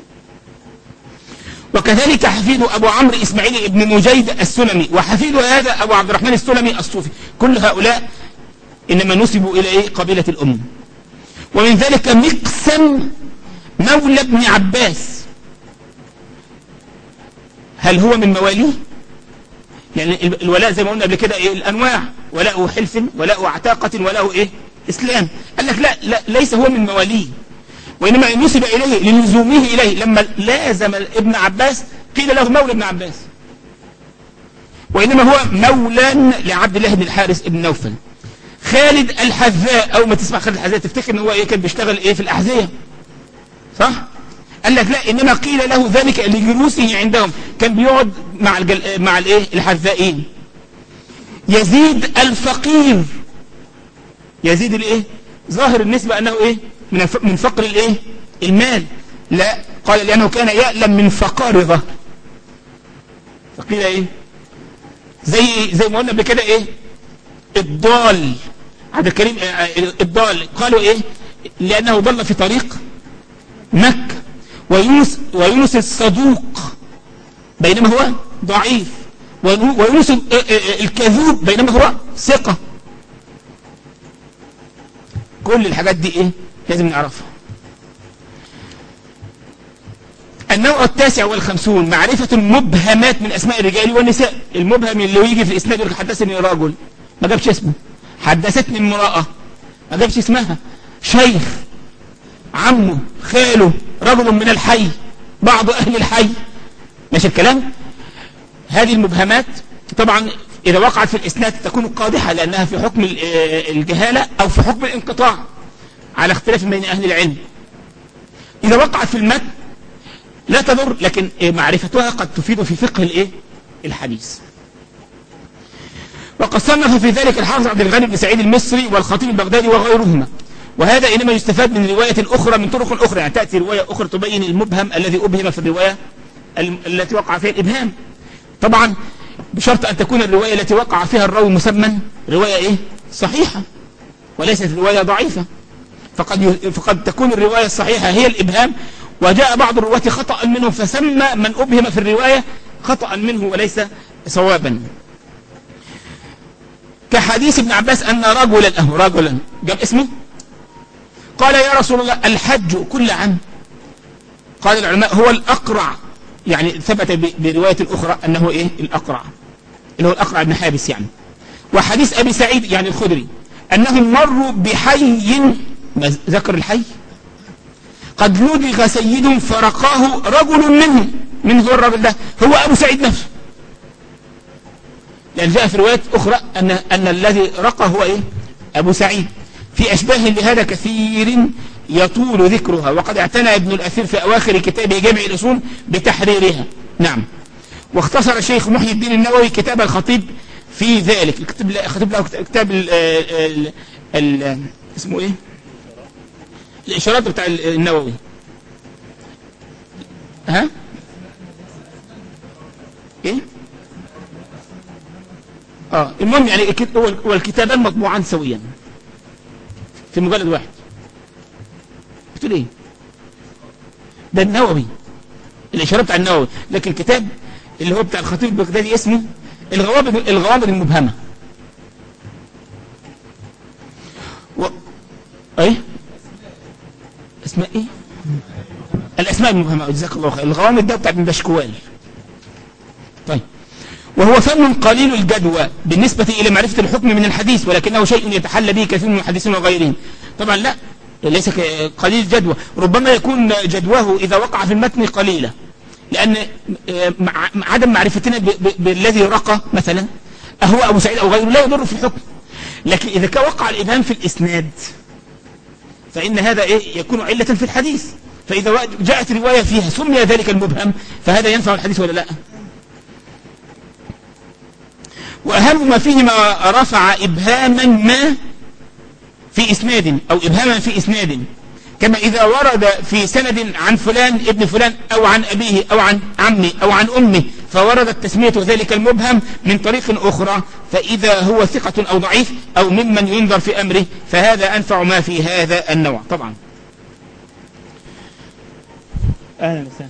وكذلك حفيد أبو عمرو إسماعيل بن مجيد السلمي وحفيد هذا أبو عبد الرحمن السلمي الصوفي كل هؤلاء إنما نسبوا إلى إيه قبيلة الأم ومن ذلك مقسم مولى ابن عباس هل هو من مواليه يعني الولاء زي ما قلنا قبل كده إيه الأنواع ولاء حلف ولاء عتاقة ولاء إيه إسلام قال لك لا, لا ليس هو من مواليه وإنما نسب إليه للزومه إليه لما لازم ابن عباس قيل له مولى ابن عباس وإنما هو مولى لعبد الله بن الحارث بن نوفل خالد الحذاء أول ما تسمع خالد الحذاء تفتكر ان هو إيه كان بيشتغل إيه في الأحذية صح قال لك لا إنما قيل له ذلك لجلوسه عندهم كان بيقعد مع الجل... مع الايه الحذائين يزيد الفقير يزيد الايه ظاهر النسبة أنه إيه من من فقر الايه المال لا قال لأنه كان يألم من فقارضة فقيل ايه زي زي ما قلنا قبل كده ايه الضال عبد الكريم الضال قالوا ايه لأنه ضل في طريق مكة ويونس ويونس الصدوق بينما هو ضعيف ويونس الكذوب بينما هو ثقة كل الحاجات دي ايه لازم نعرفها النوع التاسع والخمسون معرفة المبهمات من أسماء الرجال والنساء المبهم اللي يجي في الإسناد يقول حدثني رجل ما جابش اسمه حدثتني امرأة ما جابش اسمها شيخ عمه خاله رجل من الحي بعض أهل الحي ماشي الكلام هذه المبهمات طبعا إذا وقعت في الإسناد تكون قادحة لأنها في حكم الجهالة أو في حكم الانقطاع على اختلاف بين أهل العلم إذا وقعت في المتن لا تضر لكن معرفتها قد تفيد في فقه الايه الحديث وقد صنف في ذلك الحافظ عبد الغني بن سعيد المصري والخطيب البغدادي وغيرهما وهذا إنما يستفاد من رواية أخرى من طرق أخرى يعني تأتي رواية أخرى تبين المبهم الذي أبهم في الرواية التي وقع فيها الإبهام طبعا بشرط أن تكون الرواية التي وقع فيها الراوي مسمى رواية إيه صحيحة وليست رواية ضعيفة فقد, فقد تكون الرواية الصحيحة هي الإبهام وجاء بعض الرواة خطأ منه فسمى من أبهم في الرواية خطأ منه وليس صوابا كحديث ابن عباس أن رجلا أهو رجلا جاب اسمه قال يا رسول الله الحج كل عام قال العلماء هو الأقرع يعني ثبت برواية أخرى أنه إيه الأقرع اللي هو الأقرع بن حابس يعني وحديث أبي سعيد يعني الخدري أنهم مروا بحي ذكر الحي قد لدغ سيد فرقاه رجل منهم من هو الرجل ده هو أبو سعيد نفسه لأن جاء في روايات أخرى أن, أن الذي رقى هو إيه أبو سعيد في أشباه لهذا كثير يطول ذكرها وقد اعتنى ابن الأثير في أواخر كتابه جامع الأصول بتحريرها نعم واختصر الشيخ محي الدين النووي كتاب الخطيب في ذلك الخطيب له كتاب ال ال ال اسمه ايه الإشارات بتاع النووي ها ايه اه المهم يعني هو الكتابان مطبوعان سويا في مجلد واحد بتقول ايه ده النووي الاشاره بتاع النووي لكن الكتاب اللي هو بتاع الخطيب البغدادي اسمه الغوامض الغوامض المبهمه و... ايه اسماء ايه الاسماء المبهمه جزاك الله خير الغوامض ده بتاع ابن بشكوال طيب وهو فن قليل الجدوى بالنسبة إلى معرفة الحكم من الحديث ولكنه شيء يتحلى به كثير من المحدثين وغيرهم طبعا لا ليس قليل جدوى ربما يكون جدواه إذا وقع في المتن قليلة لأن آه، عدم معرفتنا بالذي رقى مثلا أهو أبو سعيد أو غيره لا يضر في الحكم لكن إذا كان وقع الإبهام في الإسناد فإن هذا إيه يكون علة في الحديث فإذا جاءت رواية فيها سمي ذلك المبهم فهذا ينفع الحديث ولا لا وأهم ما فيه ما رفع إبهاما ما في إسناد أو إبهاما في إسناد كما إذا ورد في سند عن فلان ابن فلان أو عن أبيه أو عن عمه أو عن أمه فوردت تسمية ذلك المبهم من طريق أخرى فإذا هو ثقة أو ضعيف أو ممن ينظر في أمره فهذا أنفع ما في هذا النوع طبعا أهلا وسهلا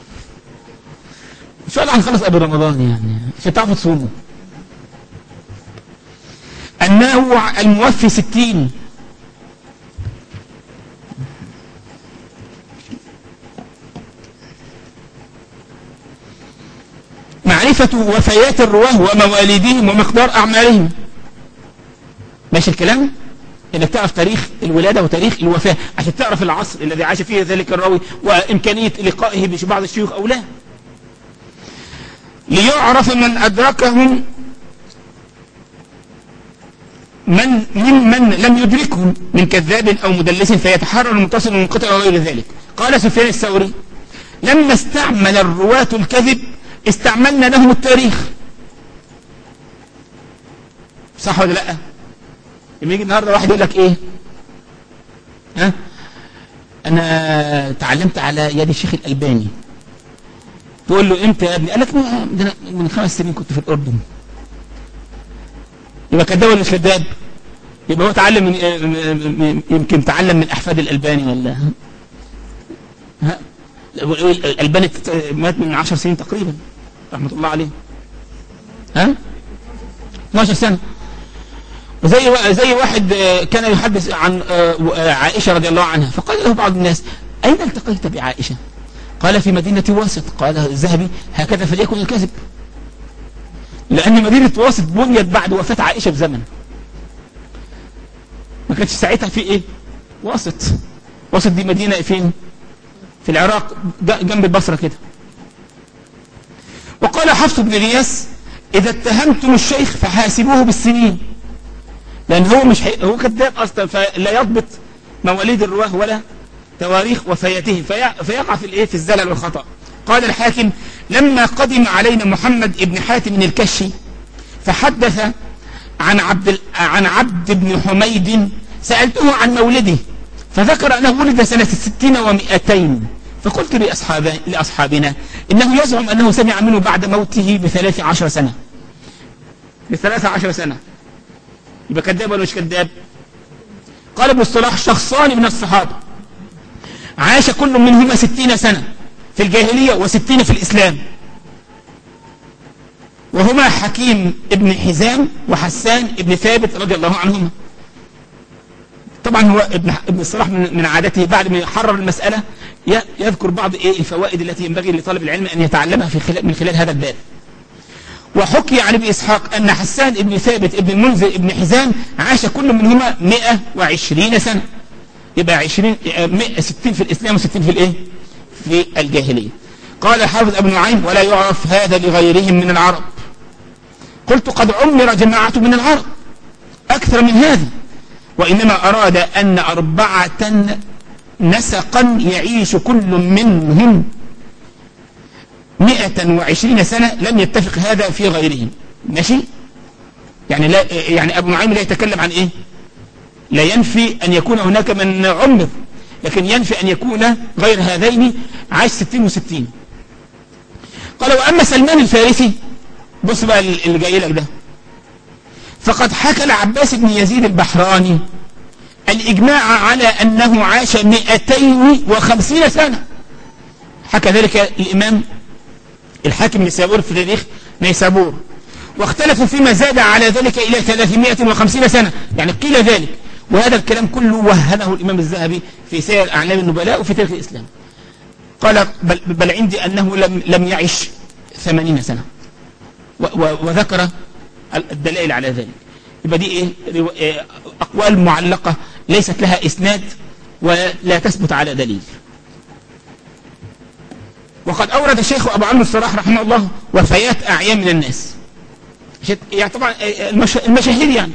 إن شاء الله هنخلص قبل رمضان يعني عشان تعرفوا تصوموا النوع الموفي ستين معرفة وفيات الرواه ومواليدهم ومقدار أعمالهم ماشي الكلام انك تعرف تاريخ الولادة وتاريخ الوفاة عشان تعرف العصر الذي عاش فيه ذلك الراوي وإمكانية لقائه ببعض الشيوخ أو لا ليعرف من أدركهم من ممن لم يدركهم من كذاب أو مدلس فيتحرر المتصل والمنقطع وغير ذلك قال سفيان الثوري لما استعمل الرواة الكذب استعملنا لهم التاريخ صح ولا لا لما يجي النهارده واحد يقول لك ايه ها انا تعلمت على يد الشيخ الالباني تقول له امتى يا ابني قال لك من خمس سنين كنت في الاردن يبقى كذاب ولا مش كذاب يبقى هو تعلم من يمكن تعلم من احفاد الالباني ولا ها الالباني مات من 10 سنين تقريبا رحمه الله عليه ها 12 سنه وزي زي واحد كان يحدث عن عائشه رضي الله عنها فقال له بعض الناس اين التقيت بعائشه قال في مدينه واسط قال الذهبي هكذا فليكن الكذب لأن مدينة واسط بنيت بعد وفاة عائشة بزمن ما كانش ساعتها في ايه واسط واسط دي مدينة فين في العراق جنب البصرة كده وقال حفص بن غياس إذا اتهمتم الشيخ فحاسبوه بالسنين لأن هو مش حي... هو كذاب أصلا فلا يضبط مواليد الرواه ولا تواريخ وفياتهم في... فيقع في الايه في الزلل والخطأ قال الحاكم لما قدم علينا محمد بن حاتم الكشي فحدث عن عبد عن عبد بن حميد سألته عن مولده فذكر أنه ولد سنة ستين ومئتين فقلت لأصحاب لأصحابنا إنه يزعم أنه سمع منه بعد موته بثلاث عشر سنة بثلاث عشر سنة يبقى كذاب ولا مش كذاب قال ابن الصلاح شخصان من الصحابة عاش كل منهما ستين سنة في الجاهلية وستين في الإسلام وهما حكيم ابن حزام وحسان ابن ثابت رضي الله عنهما طبعا هو ابن ابن الصلاح من من عادته بعد ما يحرر المسألة ي- يذكر بعض ايه الفوائد التي ينبغي لطالب العلم ان يتعلمها في خلال من خلال هذا الباب وحكي عن ابن اسحاق ان حسان ابن ثابت ابن المنذر ابن حزام عاش كل منهما 120 سنة يبقى 20 100 60 في الاسلام و60 في الايه في الجاهلية قال حافظ ابن نعيم ولا يعرف هذا لغيرهم من العرب قلت قد عمر جماعة من العرب أكثر من هذا وإنما أراد أن أربعة نسقا يعيش كل منهم مئة وعشرين سنة لم يتفق هذا في غيرهم ماشي يعني لا يعني أبو نعيم لا يتكلم عن إيه لا ينفي أن يكون هناك من عمر لكن ينفي أن يكون غير هذين عاش ستين وستين قال وأما سلمان الفارسي بص بقى اللي جاي لك ده فقد حكى العباس بن يزيد البحراني الإجماع على أنه عاش 250 سنة حكى ذلك الإمام الحاكم نيسابور في تاريخ نيسابور واختلفوا فيما زاد على ذلك إلى 350 سنة يعني قيل ذلك وهذا الكلام كله وهنه الإمام الذهبي في سير أعلام النبلاء وفي تاريخ الإسلام قال بل, بل عندي أنه لم, لم يعش 80 سنة و و وذكر الدلائل على ذلك يبقى دي إيه رو- إيه أقوال معلقة ليست لها إسناد ولا تثبت على دليل وقد أورد الشيخ أبو عمرو الصلاح رحمه الله وفيات أعيان من الناس شت- يعني طبعا إيه المش... المشاهير يعني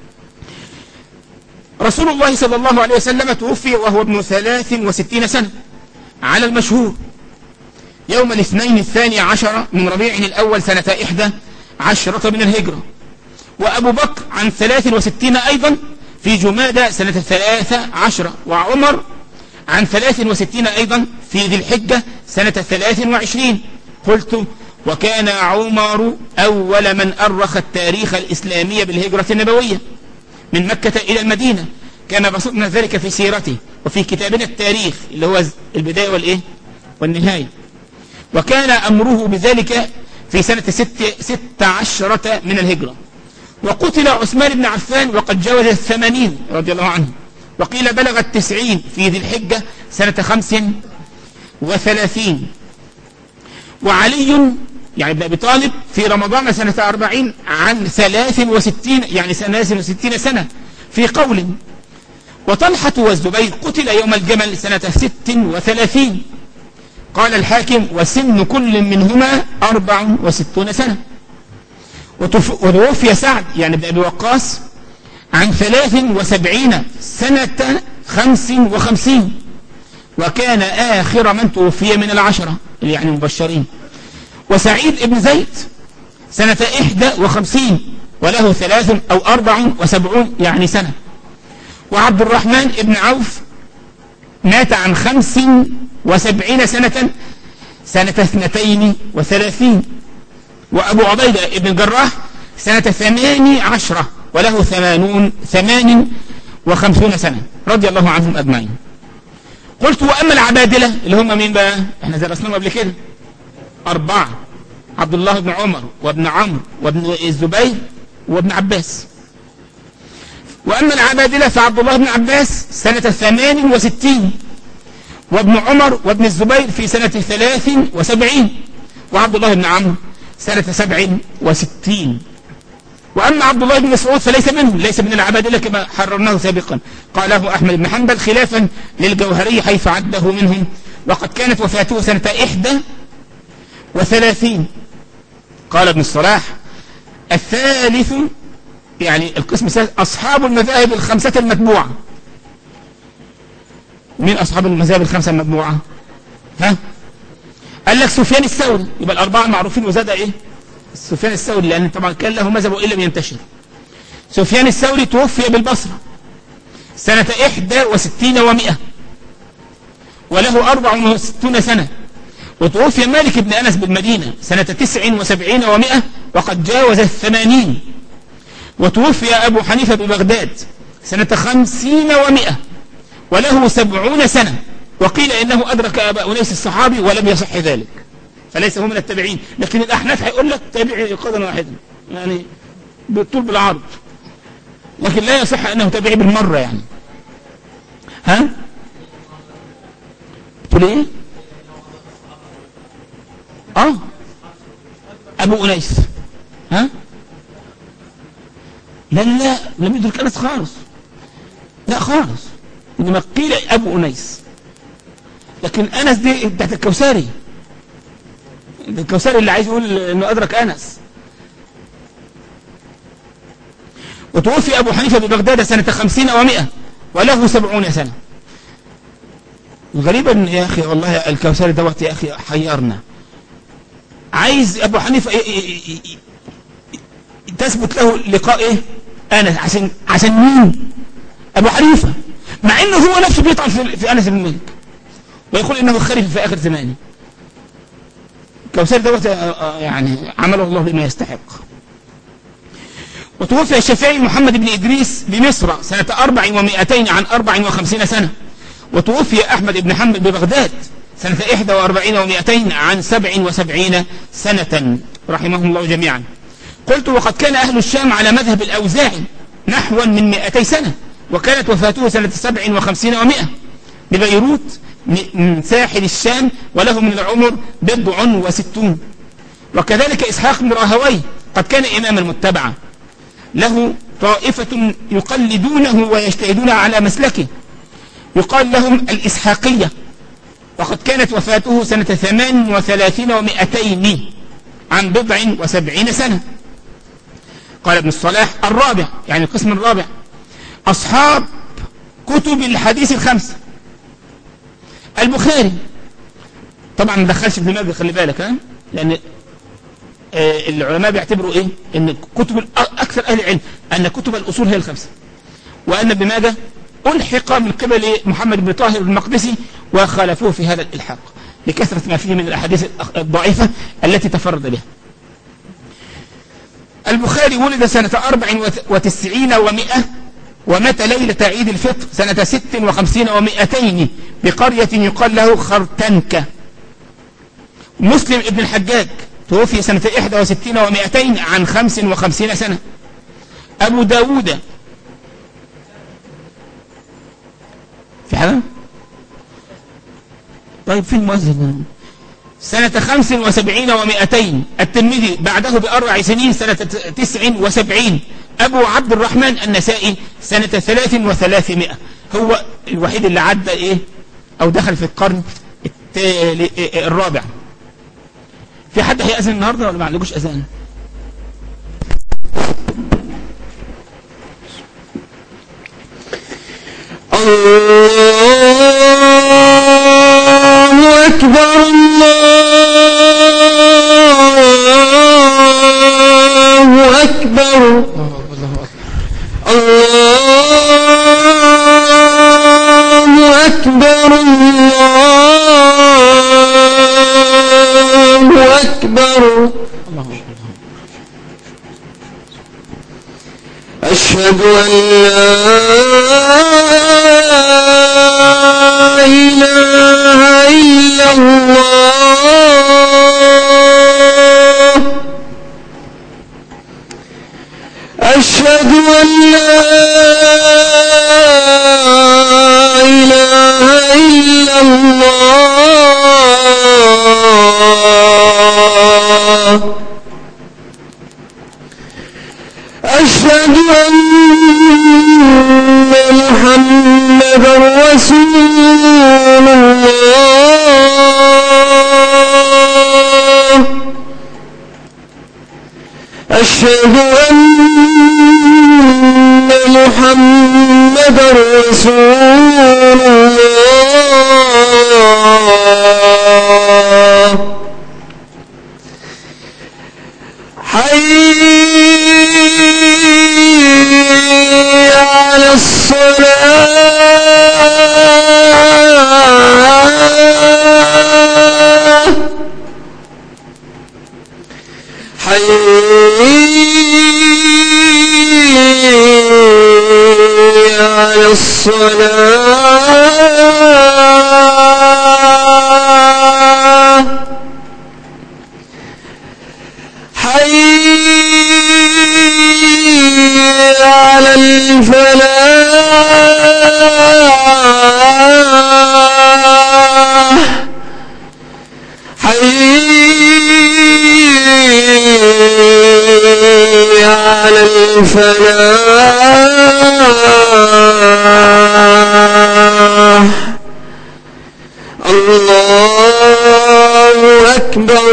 رسول الله صلى الله عليه وسلم توفي وهو ابن ثلاث وستين سنة على المشهور يوم الاثنين الثاني عشر من ربيع الأول سنة إحدى عشرة من الهجرة وأبو بكر عن ثلاث وستين أيضا في جمادة سنة ثلاثة عشرة وعمر عن ثلاث وستين أيضا في ذي الحجة سنة ثلاث وعشرين قلت وكان عمر أول من أرخ التاريخ الإسلامي بالهجرة النبوية من مكة إلى المدينة كما بسطنا ذلك في سيرته وفي كتابنا التاريخ اللي هو البداية والإيه والنهاية وكان أمره بذلك في سنة ست, ست عشرة من الهجرة وقتل عثمان بن عفان وقد جاوز الثمانين رضي الله عنه وقيل بلغ التسعين في ذي الحجة سنة خمس وثلاثين وعلي يعني ابن أبي طالب في رمضان سنة أربعين عن ثلاث وستين يعني ثلاث وستين سنة في قول وطلحة والزبير قتل يوم الجمل سنة ست وثلاثين قال الحاكم وسن كل منهما أربع وستون سنة وتف- وتوفي سعد يعني ابن أبي وقاص عن ثلاث وسبعين سنة خمس وخمسين وكان آخر من توفي من العشرة اللي يعني المبشرين وسعيد ابن زيد سنة إحدى وخمسين وله ثلاث أو أربع وسبعون يعني سنة وعبد الرحمن ابن عوف مات عن خمس وسبعين سنة سنة اثنتين وثلاثين وأبو عبيدة ابن الجراح سنة ثمان عشرة وله ثمانون ثمان وخمسون سنة رضي الله عنهم أجمعين قلت وأما العبادلة اللي هم مين بقى احنا درسناهم قبل كده أربعة عبد الله بن عمر وابن عمرو وابن الزبير وابن عباس وأما العبادلة فعبد الله بن عباس سنة ثمان وستين وابن عمر وابن الزبير في سنة ثلاث وسبعين وعبد الله بن عمرو سنة سبع وستين وأما عبد الله بن مسعود فليس منهم ليس من العبادلة كما حررناه سابقا قاله أحمد بن حنبل خلافا للجوهري حيث عده منهم وقد كانت وفاته سنة إحدى وثلاثين قال ابن الصلاح الثالث يعني القسم الثالث أصحاب المذاهب الخمسة المتبوعة مين أصحاب المذاهب الخمسة المتبوعة ها قال لك سفيان الثوري يبقى الأربعة المعروفين وزاد إيه سفيان الثوري لأن طبعا كان له مذهب وإن لم ينتشر سفيان الثوري توفي بالبصرة سنة إحدى وستين ومئة وله 64 سنة وتوفي مالك بن أنس بالمدينة سنة 79 و100 وقد جاوز الثمانين وتوفي أبو حنيفة ببغداد سنة 50 و100 وله 70 سنة وقيل إنه أدرك أبا أنيس الصحابي ولم يصح ذلك فليس هو من التابعين لكن الأحناف هيقول لك تابعي قدرا واحدا يعني بالطول بالعرض لكن لا يصح أنه تابعي بالمرة يعني ها تقول ايه اه ابو انيس ها لا لا لا لم يدرك انس خالص لا خالص انما قيل ابو انيس لكن انس دي بتاعت الكوثري الكوثري اللي عايز يقول انه ادرك انس وتوفي ابو حنيفه ببغداد سنه خمسين ومائة وله سبعون سنه غريبا يا اخي والله الكوثري دوت يا اخي حيرنا عايز ابو حنيفه تثبت له لقاء ايه انس عشان عشان مين ابو حنيفه مع انه هو نفسه بيطعن في, في انس بن مالك ويقول انه خليفه في اخر زمانه كوثر دوت يعني عمله الله بما يستحق وتوفي الشافعي محمد بن إدريس بمصر سنة أربع ومائتين عن أربع وخمسين سنة وتوفي أحمد بن حنبل ببغداد سنة إحدى وأربعين ومائتين عن سبع وسبعين سنة رحمهم الله جميعا قلت وقد كان أهل الشام على مذهب الأوزاعي نحو من مائتي سنة وكانت وفاته سنة سبع وخمسين ومائة ببيروت من ساحل الشام وله من العمر بضع وستون وكذلك إسحاق بن راهوي قد كان إمام المتبعة له طائفة يقلدونه ويجتهدون على مسلكه يقال لهم الإسحاقية وقد كانت وفاته سنة ثمان وثلاثين ومئتين عن بضع وسبعين سنة قال ابن الصلاح الرابع يعني القسم الرابع أصحاب كتب الحديث الخمسة البخاري طبعا ما دخلش ابن ماجه خلي بالك ها لأن آه العلماء بيعتبروا ايه ان كتب اكثر اهل العلم ان كتب الاصول هي الخمسه وان ابن ماجه الحق من قبل محمد بن طاهر المقدسي وخالفوه في هذا الالحاق لكثره ما فيه من الاحاديث الضعيفه التي تفرد بها البخاري ولد سنة أربع وتسعين ومائة ومات ليلة عيد الفطر سنة ست وخمسين ومائتين بقرية يقال له خرتنكة مسلم ابن الحجاج توفي سنة إحدى وستين ومائتين عن خمس وخمسين سنة أبو داود في حاجة طيب فين المؤذن سنة خمس وسبعين ومائتين الترمذي بعده بأربع سنين سنة تسع وسبعين أبو عبد الرحمن النسائي سنة ثلاث وثلاثمائة هو الوحيد اللي عدى إيه أو دخل في القرن الرابع في حد هيأذن النهاردة ولا ما عندكوش أذان الله أكبر الله أكبر الله أكبر الله أكبر أشهد أن لا إله إلا الله أشهد أن لا إله إلا الله أشهد أن محمد رسول الله أشهد أن محمد رسول الله حي على الصلاة الصلاة حي على الفلاح حي على الفلاح الله أكبر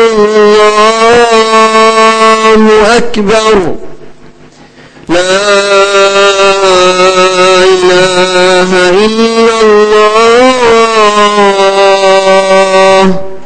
الله أكبر لا إله إلا الله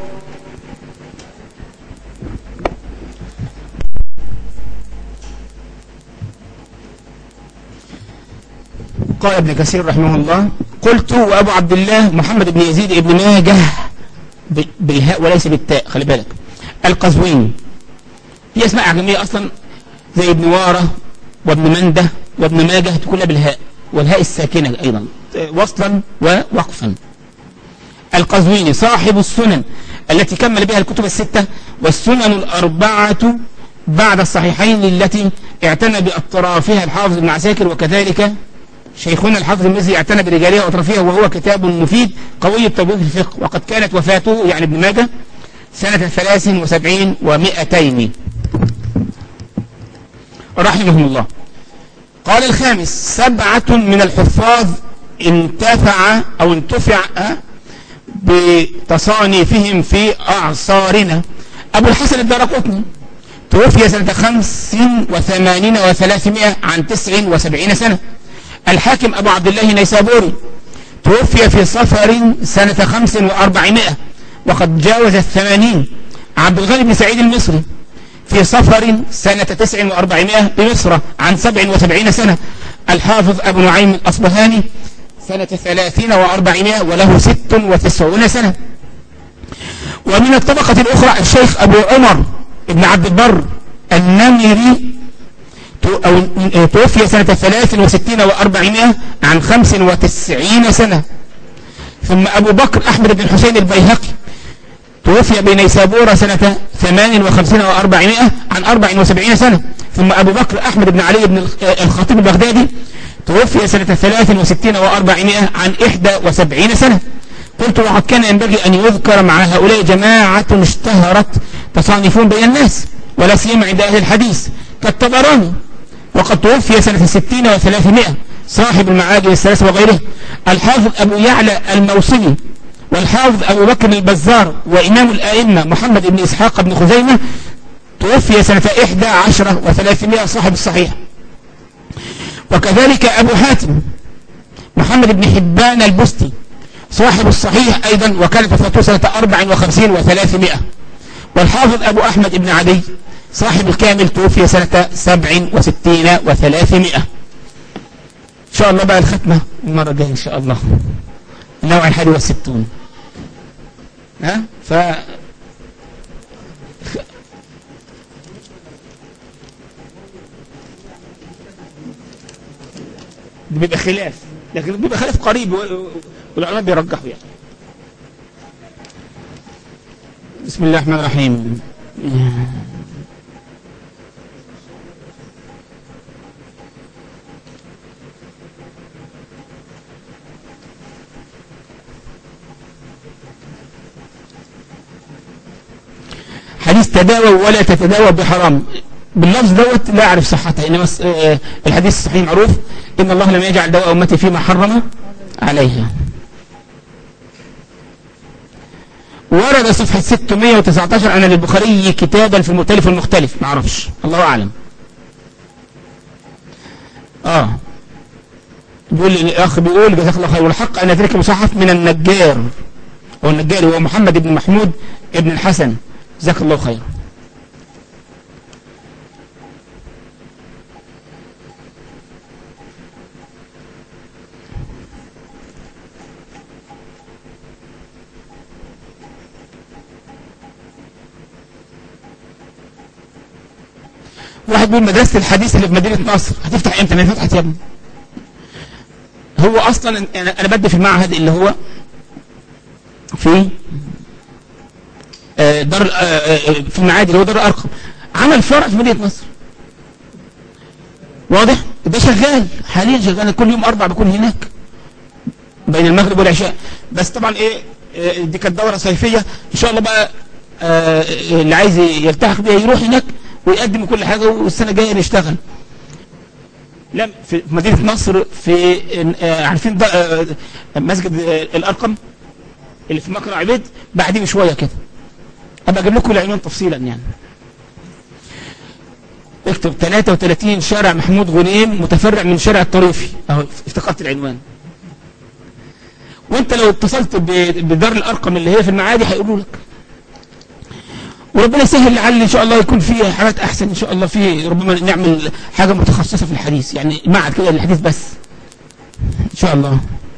قال ابن كثير رحمه الله قلت وأبو عبد الله محمد بن يزيد ابن ماجه ب- بالهاء وليس بالتاء خلي بالك القزويني هي اسماء أعجمية أصلا زي ابن وارة وابن منده وابن ماجه كلها بالهاء والهاء الساكنة أيضا وصلا ووقفا القزويني صاحب السنن التي كمل بها الكتب الستة والسنن الأربعة بعد الصحيحين التي اعتنى بأطرافها الحافظ ابن عساكر وكذلك شيخنا الحافظ المزي اعتنى برجالها وأطرافها وهو كتاب مفيد قوي التوجيه في الفقه وقد كانت وفاته يعني ابن ماجه سنة ثلاث وسبعين ومائتين رحمهم الله قال الخامس سبعة من الحفاظ انتفع أو انتفع بتصانيفهم في أعصارنا أبو الحسن الدرقطني توفي سنة خمس وثمانين وثلاثمائة عن تسع وسبعين سنة الحاكم أبو عبد الله نيسابوري توفي في صفر سنة خمس وأربعمائة وقد جاوز الثمانين عبد الغني بن سعيد المصري في صفر سنة تسع وأربعمائة بمصر عن سبع وسبعين سنة الحافظ أبو نعيم الأصبهاني سنة ثلاثين وأربعمائة وله ست وتسعون سنة ومن الطبقة الأخرى الشيخ أبو عمر ابن عبد البر النمري تو- أو توفي سنة ثلاث وستين وأربعمائة عن خمس وتسعين سنة ثم أبو بكر أحمد بن حسين البيهقي توفي بنيسابورة سنة ثمان وخمسين وأربعمائة عن أربع وسبعين سنة ثم أبو بكر أحمد بن علي بن الخطيب البغدادي توفي سنة ثلاث وستين وأربعمائة عن إحدى وسبعين سنة قلت وقد كان ينبغي أن يذكر مع هؤلاء جماعة اشتهرت تصانيفون بين الناس ولا سيما عند أهل الحديث كالطبراني وقد توفي سنة ستين وثلاثمائة صاحب المعاجم الثلاث وغيره الحافظ أبو يعلى الموصلي والحافظ أبو بكر البزار وإمام الآئمة محمد بن إسحاق بن خزيمة توفي سنة إحدى عشرة وثلاثمائة صاحب الصحيح وكذلك أبو حاتم محمد بن حبان البستي صاحب الصحيح أيضا وكانت وفاته سنة أربع وخمسين وثلاثمائة والحافظ أبو أحمد بن عدي صاحب الكامل توفي سنة سبع وستين وثلاثمائة إن شاء الله بقى الختمة المرة الجاية إن شاء الله النوع الحادي والستون ها ف بيبقى خلاف لكن بيبقى خلاف قريب و- و- والعلماء بيرجحوا يعني بسم الله الرحمن الرحيم حديث تداوى ولا تتداوى بحرام باللفظ دوت لا أعرف صحته إنما الس- آه، الحديث الصحيح معروف إن الله لم يجعل دواء أمتي فيما حرم عليها ورد صفحة 619 أن للبخاري كتابا في المؤتلف والمختلف ما أعرفش الله أعلم آه بيقول الأخ بيقول جزاك الله خير والحق أن ذلك مصحف من النجار هو النجار هو محمد بن محمود ابن الحسن جزاك الله خير واحد بيقول مدرسة الحديث اللي في مدينة نصر هتفتح امتى ما هي فتحت يا ابني هو اصلا انا أنا بدي في المعهد اللي هو في آه، دار آه، آه، في المعادي اللي هو دار الارقم عمل فرع في مدينه نصر واضح ده شغال حاليا شغال كل يوم اربع بكون هناك بين المغرب والعشاء بس طبعا ايه آه، دي كانت دوره صيفيه ان شاء الله بقى آه، اللي عايز يلتحق بيها يروح هناك ويقدم كل حاجه والسنه الجايه نشتغل لا في مدينه نصر في آه، عارفين ده آه، مسجد آه، الارقم اللي في مكر عبيد بعديه بشويه كده ابقى اجيب لكم العنوان تفصيلا يعني اكتب 33 شارع محمود غنيم متفرع من شارع الطريفي اهو افتكرت العنوان وانت لو اتصلت ب- بدار الارقم اللي هي في المعادي هيقولوا لك وربنا يسهل لعل ان شاء الله يكون في حاجات احسن ان شاء الله في ربما نعمل حاجه متخصصه في الحديث يعني معهد كده للحديث بس ان شاء الله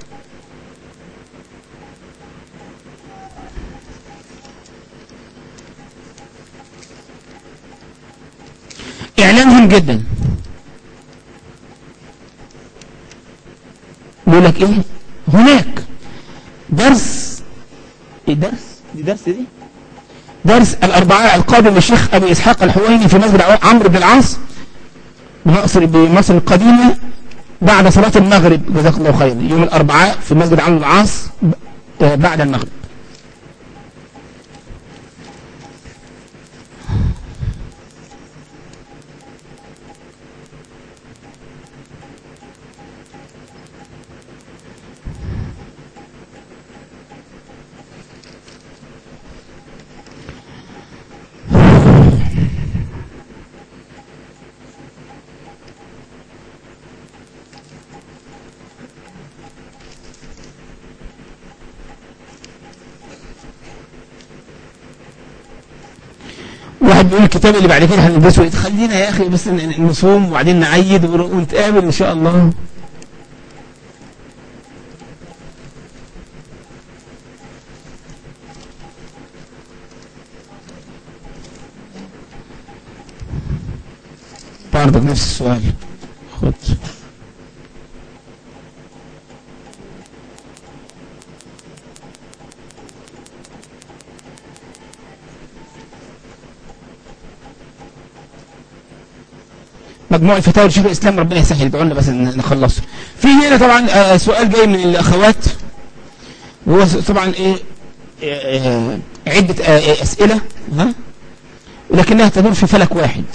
اعلان مهم جدا بيقول لك ايه هناك درس ايه درس دي درس دي درس الاربعاء القادم للشيخ ابي اسحاق الحويني في مسجد عمرو بن العاص بمصر بمصر القديمه بعد صلاه المغرب جزاك الله خيرا يوم الاربعاء في مسجد عمرو بن العاص آه، بعد المغرب واحد بيقول الكتاب اللي بعد كده هندرسه خلينا يا اخي بس ن- نصوم وبعدين نعيد ون- ونتقابل ان شاء الله برضك نفس السؤال خد مجموع الفتاوى لشيخ الاسلام ربنا يسهل ادعوا لنا بس ن- نخلصه في هنا طبعا آه، سؤال جاي من الاخوات وهو س- طبعا ايه آه، آه، عده آه، آه، اسئله ها ولكنها تدور في فلك واحد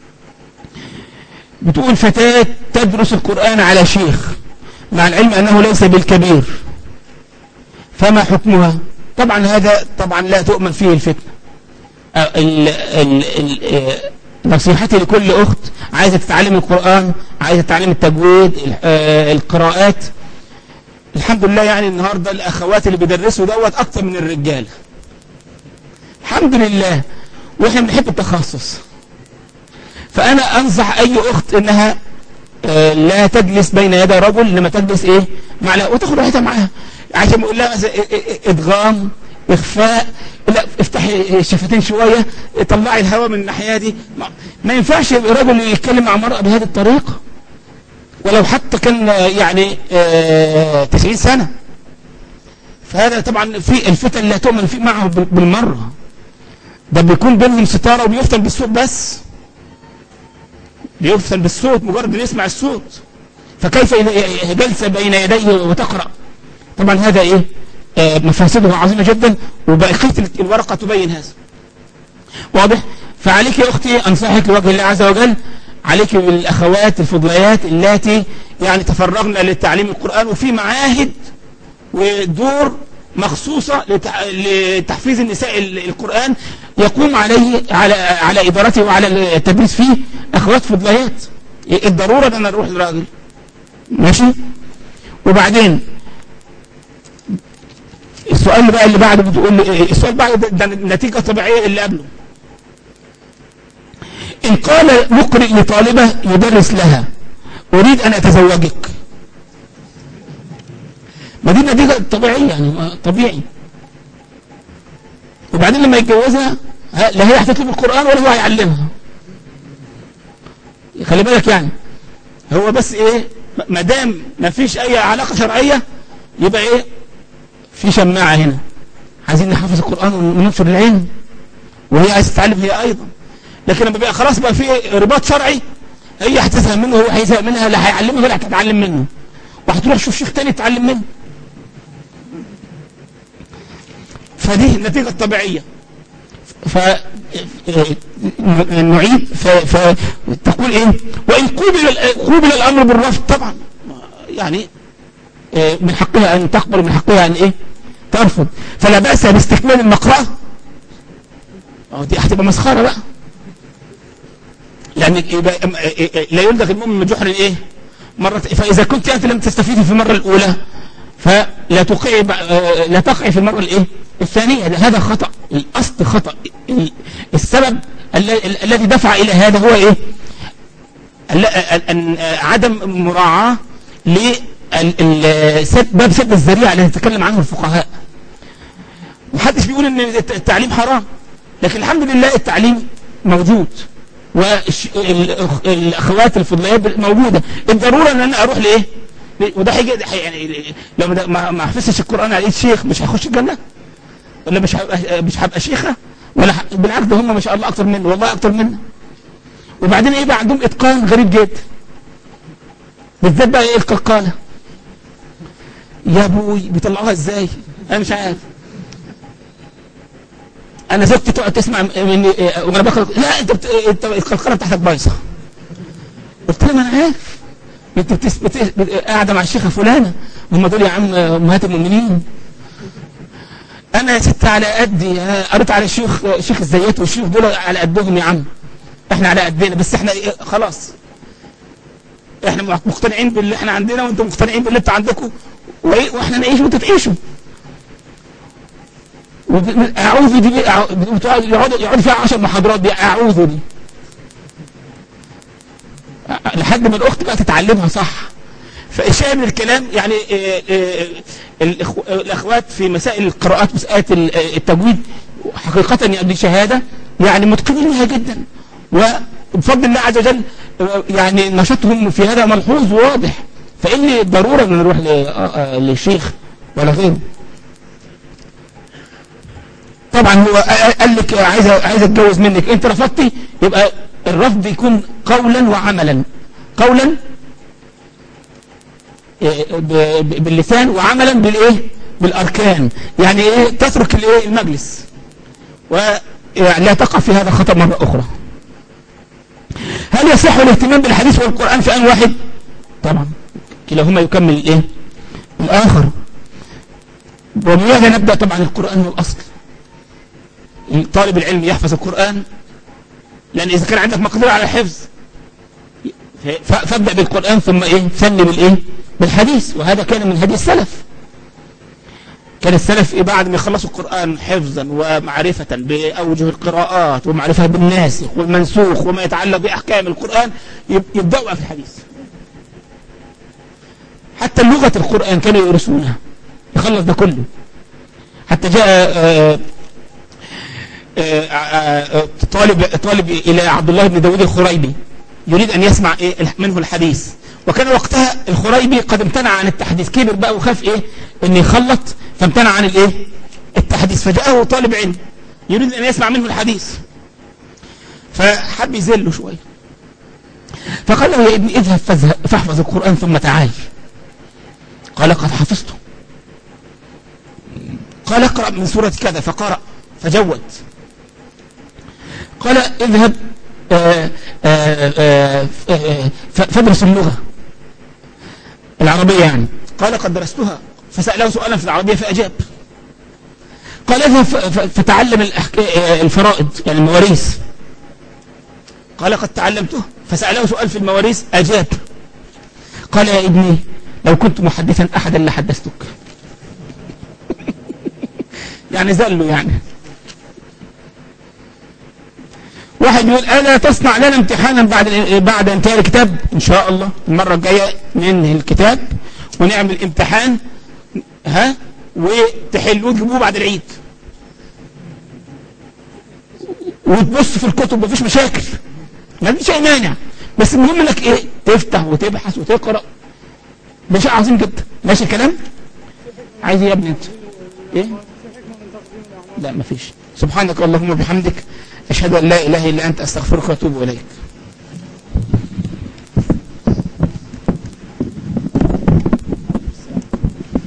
بتقول فتاة تدرس القرآن على شيخ مع العلم أنه ليس بالكبير فما حكمها طبعا هذا طبعا لا تؤمن فيه الفتنة آه، ال- ال- ال- آه، نصيحتي لكل أخت عايزة تتعلم القرآن عايزة تتعلم التجويد ال- آه، القراءات الحمد لله يعني النهاردة الأخوات اللي بيدرسوا دوت أكتر من الرجال الحمد لله وإحنا بنحب التخصص فأنا أنصح أي أخت إنها آه، لا تجلس بين يدي رجل لما تجلس إيه مع لا وتاخد راحتها معاها عشان يقول لها مثلا إيه- إيه- إيه- إدغام إخفاء لا افتحي الشفتين شوية طلعي الهواء من الناحية دي ما, ما ينفعش الرجل يتكلم مع مرأة بهذه الطريقة ولو حتى كان آه، يعني آه، 90 سنة فهذا طبعا في الفتن لا تؤمن فيه معه بال- بالمرة ده بيكون بينهم ستارة وبيفتن بالصوت بس بيفتن بالصوت مجرد ان يسمع الصوت فكيف إذا جلس بين يديه وتقرأ طبعا هذا ايه آه، مفاسده عظيمة جدا وبقية الورقة تبين هذا واضح فعليك يا أختي أنصحك لوجه الله عز وجل عليك بالأخوات الفضليات اللاتي يعني تفرغن لتعليم القرآن وفي معاهد ودور مخصوصة لتع- لتحفيز النساء ال- القرآن يقوم عليه على على إدارته وعلى التدريس فيه أخوات فضليات الضرورة أن أنا أروح للراجل ماشي وبعدين السؤال اللي بقى اللي بعده بتقول لي إيه؟ السؤال بعد ده, ده نتيجة طبيعية اللي قبله إن قال مقرئ لطالبة يدرس لها أريد أن أتزوجك ما دي نتيجة طبيعية يعني ما- طبيعي وبعدين لما يتجوزها ها- لا هي هتطلب القرآن ولا هو هيعلمها خلي بالك يعني هو بس ايه ما دام ما فيش اي علاقه شرعيه يبقى ايه في شماعه هنا عايزين نحفظ القران وننشر العلم وهي عايزه تتعلم هي ايضا لكن لما بقى خلاص بقى في رباط شرعي هي هتزهق منه وهو هيزهق منها لا هيعلمها ولا هتتعلم منه وهتروح تشوف شيخ تاني تتعلم منه فدي النتيجه الطبيعيه ف نعيد فتقول ايه وان قوبل قوبل الامر بالرفض طبعا يعني آه، من حقها ان تقبل من حقها ان ايه ترفض فلا باس باستكمال المقرأة اه دي هتبقى مسخره بقى يعني يبقى أم- إيه- إيه- لا يلدغ المؤمن من جحر ايه مرة فاذا كنت انت لم تستفيدي في المره الاولى فلا تقعي ب- آه، لا تقعي في المره الايه الثانيه ده هذا خطا الاصل خطا ال- السبب ال- ال- الذي دفع الى هذا هو ايه ال- ال- أن- آه، عدم مراعاه ل باب سد الذريعه الذي يتكلم عنه الفقهاء محدش بيقول ان الت- التعليم حرام لكن الحمد لله التعليم موجود والاخوات الفضليات موجوده الضروره ان انا اروح لايه ل- وده هيجي ده هي- يعني لو ما- ما ما حفظتش القران على ايد شيخ مش هيخش الجنه ولا مش هبقى مش هبقى شيخه ولا ح- بالعكس ده هم ما شاء الله اكتر مني والله اكتر مني وبعدين ايه بقى عندهم اتقان غريب جدا بالذات بقى ايه القلقاله يا ابوي بيطلعوها ازاي انا مش عارف انا زوجتي تقعد تسمع مني إيه، وانا بقرا لا انت بت... انت القلقله بتاعتك بايظه قلت لها ما انا عارف انت بتس... بت... بت... قاعده مع الشيخه فلانه هم دول يا عم امهات المؤمنين انا يا ست على قدي أنا قريت على الشيخ شيخ الزيات والشيخ دول على قدهم يا عم احنا على قدنا بس احنا إيه، خلاص احنا مقتنعين باللي احنا عندنا وانتم مقتنعين باللي انتوا عندكم وإيه؟ واحنا نعيش وانتوا تعيشوا وب- اعوذ دي أعو- بتقعد- يقعد يقعد فيها 10 محاضرات دي اعوذ دي أ- لحد ما الاخت بقى تتعلمها صح فاشياء من الكلام يعني آه، آه، الإخو- الاخوات في مسائل القراءات مسائل ال- آه، التجويد حقيقه يعني شهاده يعني متقنين لها جدا وبفضل الله عز وجل آه، يعني نشاطهم في هذا ملحوظ وواضح فإني ضرورة ان نروح ل- آه، آه، للشيخ ولا غيره طبعا هو قال لك عايز عايز اتجوز منك انت رفضتي يبقى الرفض يكون قولا وعملا قولا إيه، ب- ب- باللسان وعملا بالايه بالاركان يعني ايه تترك الايه المجلس ولا تقع في هذا الخطا مره اخرى هل يصح الاهتمام بالحديث والقران في ان واحد طبعا كلاهما يكمل الايه الاخر وبماذا نبدا طبعا القران هو الاصل طالب العلم يحفظ القرآن لأن إذا كان عندك مقدرة على الحفظ ف- فابدأ بالقرآن ثم إيه ثني بالإيه بالحديث وهذا كان من هدي السلف كان السلف إيه بعد ما يخلصوا القرآن حفظا ومعرفة بأوجه القراءات ومعرفة بالناسخ والمنسوخ وما يتعلق بأحكام القرآن يب- يبدأوا بقى في الحديث حتى لغة القرآن كانوا يدرسونها يخلص ده كله حتى جاء آه، آه، آه، طالب طالب الى عبد الله بن داود الخريبي يريد ان يسمع ايه منه الحديث وكان وقتها الخريبي قد امتنع عن التحديث كبر بقى وخاف ايه ان يخلط فامتنع عن الايه التحديث فجاءه طالب علم يريد ان يسمع منه الحديث فحب يذله شويه فقال له يا ابني اذهب فاذهب فاحفظ القران ثم تعال قال قد حفظته قال اقرا من سوره كذا فقرأ فجود قال اذهب آه، آه، آه، آه، ف- فادرس اللغة العربية يعني قال قد درستها فسأله سؤالا في العربية فأجاب قال اذهب ف- ف- فتعلم الأحك- آه، الفرائض يعني المواريث قال قد تعلمته فسأله سؤال في المواريث أجاب قال يا ابني لو كنت محدثا أحدا لحدثتك يعني زله يعني واحد يقول الا تصنع لنا امتحانا بعد بعد انتهاء الكتاب ان شاء الله المره الجايه ننهي الكتاب ونعمل امتحان ها وتحلوه تجيبوه بعد العيد وتبص في الكتب مفيش مشاكل ما فيش اي مانع بس المهم انك ايه تفتح وتبحث وتقرا ده شيء عظيم جدا ماشي الكلام عايز ايه يا ابني انت ايه لا مفيش سبحانك اللهم وبحمدك اشهد ان لا اله الا انت استغفرك واتوب اليك